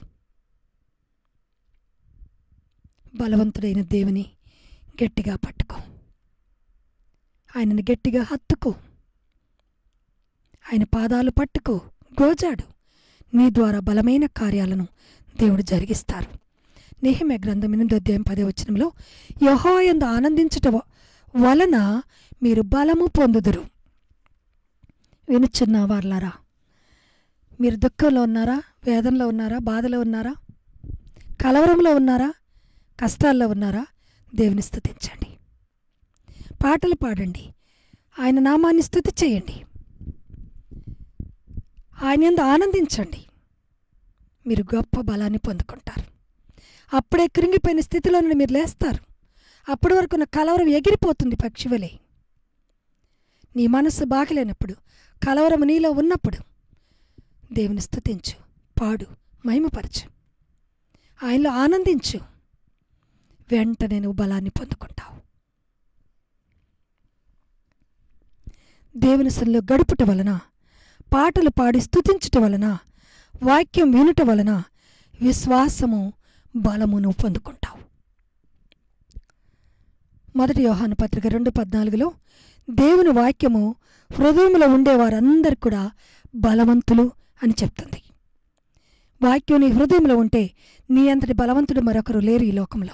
బలవంతుడైన దేవుని గట్టిగా పట్టుకో ఆయనను గట్టిగా హత్తుకో ఆయన పాదాలు పట్టుకో గోజాడు నీ ద్వారా బలమైన కార్యాలను దేవుడు జరిగిస్తారు నేహమే గ్రంథం ఎనిమిది అధ్యాయం పదే వచనంలో యహోయందు ఆనందించుట వ- వలన మీరు బలము పొందుదురు వినుచున్న వార్లారా మీరు దుఃఖంలో ఉన్నారా వేదనలో ఉన్నారా బాధలో ఉన్నారా కలవరంలో ఉన్నారా కష్టాల్లో ఉన్నారా దేవుని స్థుతించండి పాటలు పాడండి ఆయన నామాన్ని స్థుతి చేయండి ఆయన యందు ఆనందించండి మీరు గొప్ప బలాన్ని పొందుకుంటారు అప్పుడే కృంగిపోయిన స్థితిలో నుండి మీరు లేస్తారు అప్పటి వరకు ఉన్న కలవరం ఎగిరిపోతుంది పక్షివలే నీ మనస్సు బాగలేనప్పుడు కలవరం నీలో ఉన్నప్పుడు దేవుని స్థుతించు పాడు మహిమపరచు ఆయనలో ఆనందించు వెంటనే నువ్వు బలాన్ని పొందుకుంటావు దేవుని సన్నిలో గడుపుట వలన పాటలు పాడి స్థుతించుట వలన వాక్యం వినుట వలన విశ్వాసము బలము నువ్వు పొందుకుంటావు మొదటి యోహాను పత్రిక రెండు పద్నాలుగులో దేవుని వాక్యము హృదయంలో ఉండే వారందరు కూడా బలవంతులు అని చెప్తుంది వాక్యం నీ హృదయంలో ఉంటే నీ అంతటి బలవంతుడు మరొకరు లేరు ఈ లోకంలో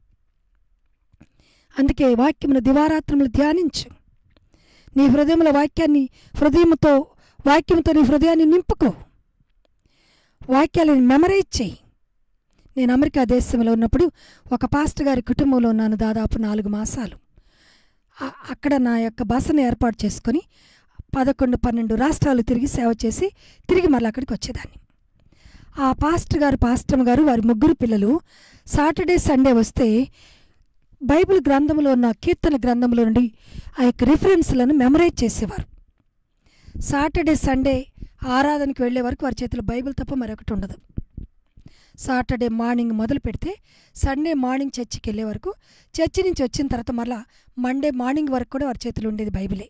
అందుకే వాక్యమును దివారాత్రములు ధ్యానించు నీ హృదయంలో వాక్యాన్ని హృదయముతో వాక్యంతో నీ హృదయాన్ని నింపుకో వాక్యాలను మెమరైజ్ చేయి నేను అమెరికా దేశంలో ఉన్నప్పుడు ఒక పాస్టర్ గారి కుటుంబంలో ఉన్నాను దాదాపు నాలుగు మాసాలు ఆ- అక్కడ నా యొక్క బసను ఏర్పాటు చేసుకొని పదకొండు పన్నెండు రాష్ట్రాలు తిరిగి సేవ చేసి తిరిగి మళ్ళీ అక్కడికి వచ్చేదాన్ని ఆ పాస్టర్ గారు పాస్టమ్ గారు వారి ముగ్గురు పిల్లలు సాటర్డే సండే వస్తే బైబిల్ గ్రంథంలో ఉన్న కీర్తన గ్రంథంలో నుండి ఆ యొక్క రిఫరెన్స్లను మెమరైజ్ చేసేవారు సాటర్డే సండే ఆరాధనకి వెళ్ళే వరకు వారి చేతిలో బైబిల్ తప్ప మరొకటి ఉండదు సాటర్డే మార్నింగ్ మొదలు పెడితే సండే మార్నింగ్ చర్చికి వెళ్ళే వరకు చర్చి నుంచి వచ్చిన తర్వాత మళ్ళా మండే మార్నింగ్ వరకు కూడా వారి చేతిలో ఉండేది బైబిలే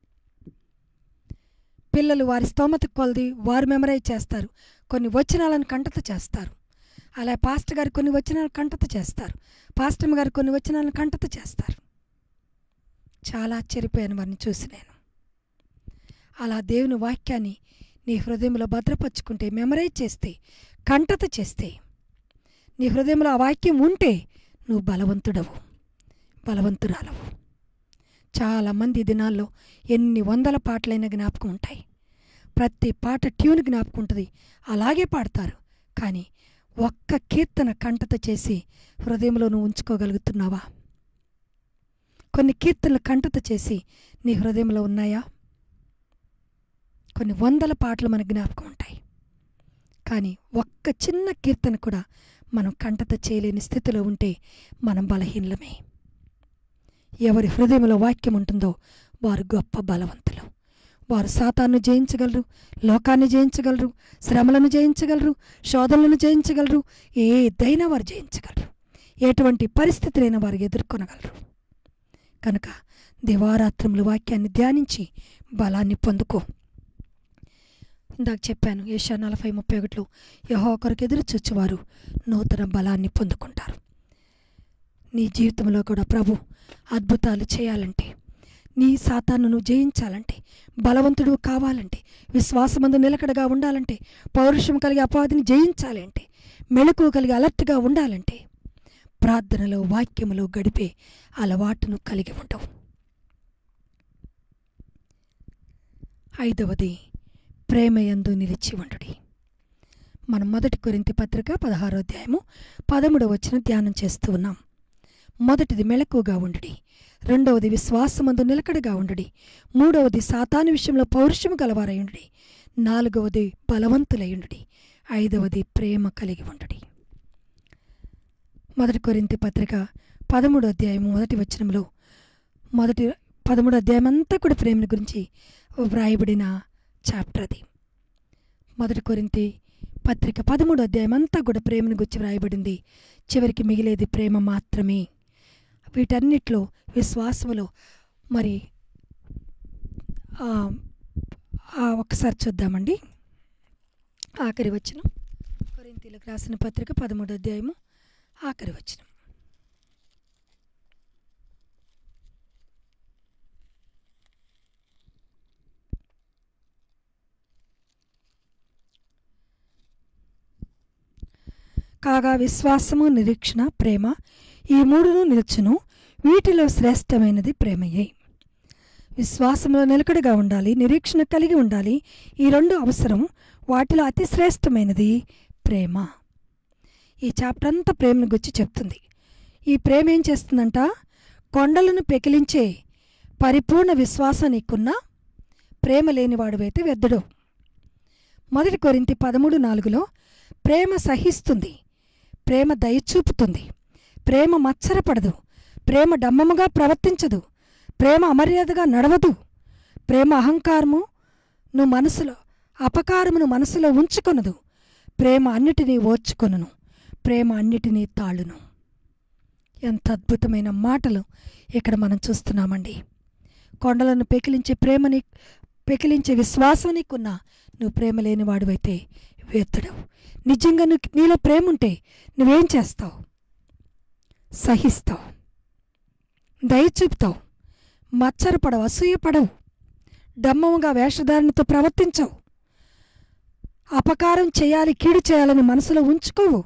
పిల్లలు వారి స్తోమత కొలది వారు మెమరైజ్ చేస్తారు కొన్ని వచనాలను కంటత చేస్తారు అలా పాస్టర్ గారు కొన్ని వచనాలు కంటత చేస్తారు పాస్టమ్ గారు కొన్ని వచనాలను కంటత చేస్తారు చాలా ఆశ్చర్యపోయాను వారిని చూసి నేను అలా దేవుని వాక్యాన్ని నీ హృదయంలో భద్రపరుచుకుంటే మెమరైజ్ చేస్తే కంటత చేస్తే నీ హృదయంలో ఆ వాక్యం ఉంటే నువ్వు బలవంతుడవు బలవంతురాలవు చాలామంది ఈ దినాల్లో ఎన్ని వందల పాటలైన జ్ఞాపకం ఉంటాయి ప్రతి పాట ట్యూన్ జ్ఞాపకం ఉంటుంది అలాగే పాడతారు కానీ ఒక్క కీర్తన కంటత చేసి హృదయంలో నువ్వు ఉంచుకోగలుగుతున్నావా కొన్ని కీర్తనలు కంటత చేసి నీ హృదయంలో ఉన్నాయా కొన్ని వందల పాటలు మన జ్ఞాపకం ఉంటాయి కానీ ఒక్క చిన్న కీర్తన కూడా మనం కంటత చేయలేని స్థితిలో ఉంటే మనం బలహీనలమే ఎవరి హృదయంలో వాక్యం ఉంటుందో వారు గొప్ప బలవంతులు వారు సాతాన్ని జయించగలరు లోకాన్ని జయించగలరు శ్రమలను జయించగలరు శోధనలను జయించగలరు ఏదైనా వారు జయించగలరు ఎటువంటి పరిస్థితులైనా వారు ఎదుర్కొనగలరు కనుక దివారాత్రములు వాక్యాన్ని ధ్యానించి బలాన్ని పొందుకో ఇందాక చెప్పాను ఏషా నలభై ముప్పై ఒకటిలో యహో ఒకరికి ఎదురు చూచేవారు నూతన బలాన్ని పొందుకుంటారు నీ జీవితంలో కూడా ప్రభు అద్భుతాలు చేయాలంటే నీ సాతాను నువ్వు జయించాలంటే బలవంతుడు కావాలంటే విశ్వాసమందు నిలకడగా ఉండాలంటే పౌరుషం కలిగి అపాధిని జయించాలి అంటే మెళకువ కలిగి అలర్ట్గా ఉండాలంటే ప్రార్థనలో వాక్యములో గడిపే అలవాటును కలిగి ఉండవు ఐదవది ప్రేమయందు నిలిచి ఉండుడి మనం మొదటి కొరింతి పత్రిక పదహారో అధ్యాయము పదమూడవ వచ్చిన ధ్యానం చేస్తూ ఉన్నాం మొదటిది మెళకుగా ఉండుడి రెండవది విశ్వాసమందు నిలకడగా ఉండుడి మూడవది సాతాను విషయంలో పౌరుషము గలవారయుండుడి నాలుగవది బలవంతులయుండుడి ఐదవది ప్రేమ కలిగి ఉండుడి మొదటి కొరింతి పత్రిక పదమూడో అధ్యాయం మొదటి వచనంలో మొదటి పదమూడో అధ్యాయం అంతా కూడా ప్రేమను గురించి వ్రాయబడిన చాప్టర్ అది మొదటి కొరింతి పత్రిక పదమూడో అధ్యాయం అంతా కూడా ప్రేమను గురించి వ్రాయబడింది చివరికి మిగిలేది ప్రేమ మాత్రమే వీటన్నిటిలో విశ్వాసములో మరి ఆ, ఆ ఒక్కసారి చూద్దామండి ఆఖరి వచ్చిన కొరింతీలకు రాసిన పత్రిక పదమూడో అధ్యాయము ఆఖరి వచ్చిన కాగా విశ్వాసము నిరీక్షణ ప్రేమ ఈ మూడును నిలుచును వీటిలో శ్రేష్టమైనది ప్రేమయే విశ్వాసంలో నిలకడగా ఉండాలి నిరీక్షణ కలిగి ఉండాలి ఈ రెండు అవసరం వాటిలో అతి శ్రేష్టమైనది ప్రేమ ఈ చాప్టర్ అంతా ప్రేమను గురించి చెప్తుంది ఈ ప్రేమ ఏం చేస్తుందంట కొండలను పెకిలించే పరిపూర్ణ విశ్వాసం నీకున్నా ప్రేమ లేనివాడువైతే వ్యర్థుడు మొదటి కొరింతి పదమూడు నాలుగులో ప్రేమ సహిస్తుంది ప్రేమ దయచూపుతుంది ప్రేమ మత్సరపడదు ప్రేమ డమ్మముగా ప్రవర్తించదు ప్రేమ అమర్యాదగా నడవదు ప్రేమ అహంకారము నువ్వు మనసులో అపకారమును మనసులో ఉంచుకొనదు ప్రేమ అన్నిటినీ ఓర్చుకొనును ప్రేమ అన్నిటినీ తాళును ఎంత అద్భుతమైన మాటలు ఇక్కడ మనం చూస్తున్నామండి కొండలను పెకిలించే ప్రేమని పెకిలించే విశ్వాసం నీకున్నా నువ్వు ప్రేమ లేని వాడివైతే వ్యర్థుడవు నిజంగా నువ్వు నీలో ప్రేమ ఉంటే నువ్వేం చేస్తావు సహిస్తావు దయ చూపుతావు మచ్చరపడవు అసూయపడవు డమ్మముగా వేషధారణతో ప్రవర్తించవు అపకారం చేయాలి కీడు చేయాలని మనసులో ఉంచుకోవు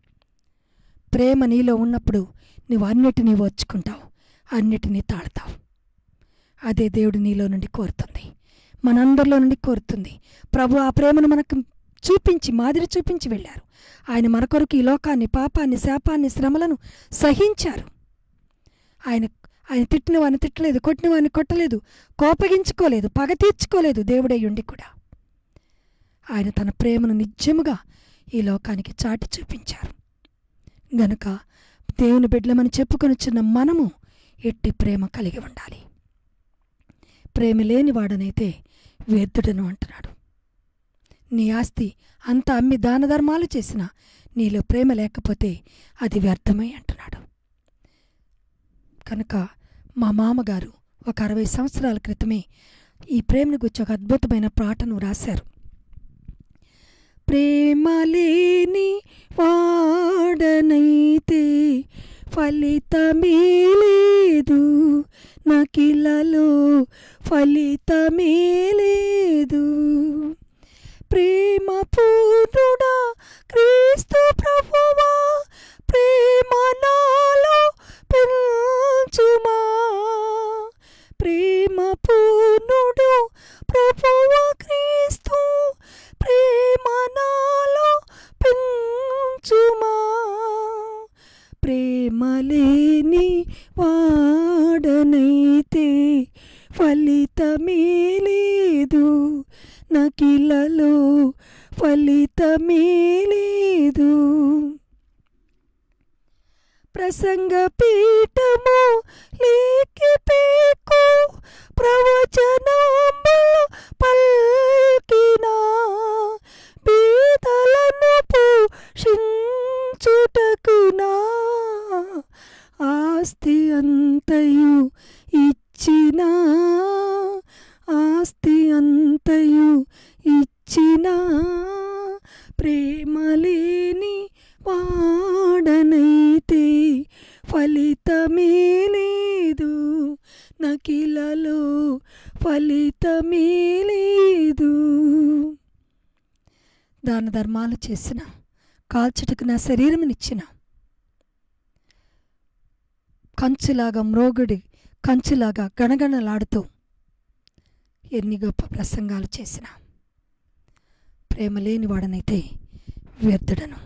ప్రేమ నీలో ఉన్నప్పుడు నువ్వు అన్నిటినీ ఓర్చుకుంటావు అన్నిటినీ తాళతావు అదే దేవుడు నీలో నుండి కోరుతుంది మనందరిలో నుండి కోరుతుంది ప్రభు ఆ ప్రేమను మనకు చూపించి మాదిరి చూపించి వెళ్ళారు ఆయన మన కొరకు ఈ లోకాన్ని పాపాన్ని శాపాన్ని శ్రమలను సహించారు ఆయన ఆయన తిట్టిన వాడిని తిట్టలేదు కొట్టిన వాడిని కొట్టలేదు కోపగించుకోలేదు పగ తీర్చుకోలేదు దేవుడై ఉండి కూడా ఆయన తన ప్రేమను నిజముగా ఈ లోకానికి చాటి చూపించారు గనుక దేవుని బిడ్డలమని చెప్పుకొనిచున్న మనము ఎట్టి ప్రేమ కలిగి ఉండాలి ప్రేమ లేని వాడనైతే వ్యర్థుడను అంటున్నాడు నీ ఆస్తి అంత అమ్మి దాన ధర్మాలు చేసినా నీలో ప్రేమ లేకపోతే అది వ్యర్థమై అంటున్నాడు కనుక మా మామగారు ఒక అరవై సంవత్సరాల క్రితమే ఈ ప్రేమను గురించి ఒక అద్భుతమైన పాటను రాశారు ప్రేమ లేని వాడనైతే ఫలితమే లేదు నకిలలో ఫలితమే లేదు ప్రేమ పూర్ణుడా క్రీస్తు ప్రభువా ప్రేమ నాలో పెంచుమా ప్రేమ పూర్ణుడు ప్రభువా క్రీస్తు ప్రేమ నాలో పెంచుమా వాడనైతే ఫలితమే లేదు నకిలలో ఫలితమే లేదు ప్రసంగ పీఠము లేకి పేకు ప్రవచనములు పల్కినా బీదలను పోషించుటకునా ఆస్తి అంతయు ఇచ్చిన ఆస్తి అంతయు ఇచ్చిన ప్రేమలేని వాడనైతే ఫలితమే లేదు నకిలలో ఫలితమే లేదు దాన ధర్మాలు చేసిన కాల్చుటకు నా శరీరమునిచ్చిన కంచులాగా మ్రోగుడి కంచులాగా గణగణలాడుతూ ఎన్ని గొప్ప ప్రసంగాలు చేసిన ప్రేమ లేని వాడనైతే వ్యర్థుడను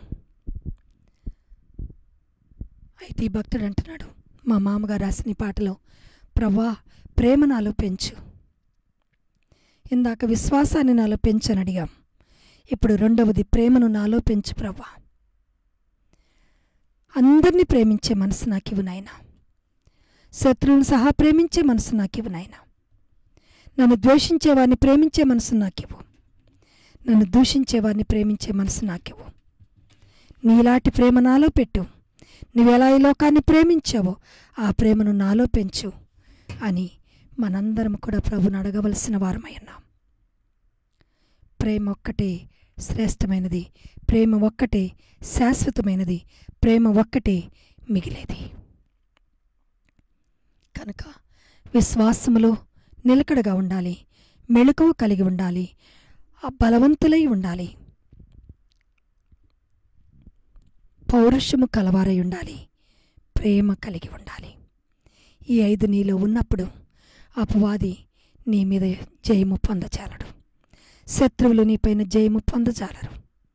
అయితే ఈ భక్తుడు అంటున్నాడు మా మామగారు రాసిన ఈ పాటలో ప్రభా ప్రేమ నాలో పెంచు ఇందాక విశ్వాసాన్ని నాలో పెంచని అడిగాం ఇప్పుడు రెండవది ప్రేమను నాలో పెంచు ప్రభా అందరినీ ప్రేమించే మనసు నాకు ఇవ్వు నాయనా శత్రువులను సహా ప్రేమించే మనసు నాకు ఇవ్వు నాయనా నన్ను ద్వేషించే వారిని ప్రేమించే మనసు నాకివ్వు నన్ను దూషించే వారిని ప్రేమించే మనసు నాకివ్వు నీలాంటి ప్రేమ నాలో పెట్టు నువ్వెలా ఈ లోకాన్ని ప్రేమించావో ఆ ప్రేమను నాలో పెంచు అని మనందరం కూడా ప్రభుని అడగవలసిన వారమై ఉన్నాం ప్రేమ ఒక్కటే శ్రేష్టమైనది ప్రేమ ఒక్కటే శాశ్వతమైనది ప్రేమ ఒక్కటే మిగిలేది కనుక విశ్వాసములో నిలకడగా ఉండాలి మెళకువ కలిగి ఉండాలి ఆ బలవంతులై ఉండాలి పౌరుషము కలవారై ఉండాలి ప్రేమ కలిగి ఉండాలి ఈ ఐదు నీలో ఉన్నప్పుడు అపవాది నీ మీద జయము పొందచాలడు శత్రువులు నీపైన జయము పొందచాలరు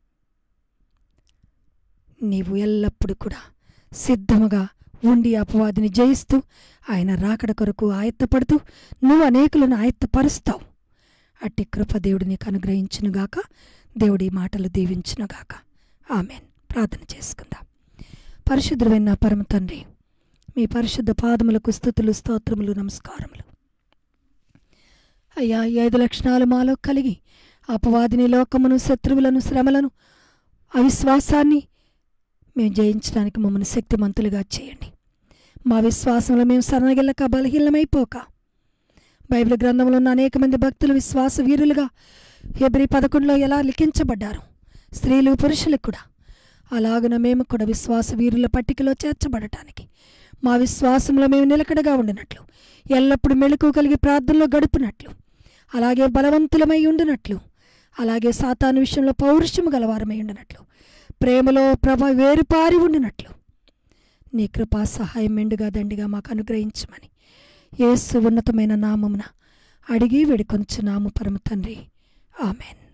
నీవు ఎల్లప్పుడూ కూడా సిద్ధముగా ఉండి అపవాదిని జయిస్తూ ఆయన రాకడ కొరకు ఆయత్తపడుతూ నువ్వు అనేకులను ఆయత్తపరుస్తావు అట్టి కృప దేవుడు నీకు అనుగ్రహించునుగాక దేవుడి మాటలు దీవించునుగాక ఆమెన్ ప్రార్థన చేసుకుందాం పరిశుద్ధమైన నా పరమ తండ్రి మీ పరిశుద్ధ పాదములకు స్థుతులు స్తోత్రములు నమస్కారములు అయ్యా ఈ ఐదు లక్షణాలు మాలో కలిగి అపవాదిని లోకమును శత్రువులను శ్రమలను అవిశ్వాసాన్ని మేము జయించడానికి మమ్మల్ని శక్తిమంతులుగా చేయండి మా విశ్వాసంలో మేము సరణగిల్లక బలహీనమైపోక బైబిల్ గ్రంథంలో ఉన్న అనేక మంది భక్తులు విశ్వాస వీరులుగా హెబ్రి పదకొండులో ఎలా లిఖించబడ్డారు స్త్రీలు పురుషులకు కూడా అలాగున మేము కూడా విశ్వాస వీరుల పట్టికలో చేర్చబడటానికి మా విశ్వాసంలో మేము నిలకడగా ఉండినట్లు ఎల్లప్పుడూ మెళుకు కలిగి ప్రార్థనలో గడుపునట్లు అలాగే బలవంతులమై ఉండినట్లు అలాగే సాతాను విషయంలో పౌరుషము గలవారమై ఉండినట్లు ప్రేమలో ప్రభ వేరుపారి ఉండినట్లు నీ కృపా సహాయం మెండుగా దండిగా మాకు అనుగ్రహించమని యేసు ఉన్నతమైన నామమున అడిగి వేడుకొనుచున్నాము పరమ తండ్రి ఆమెన్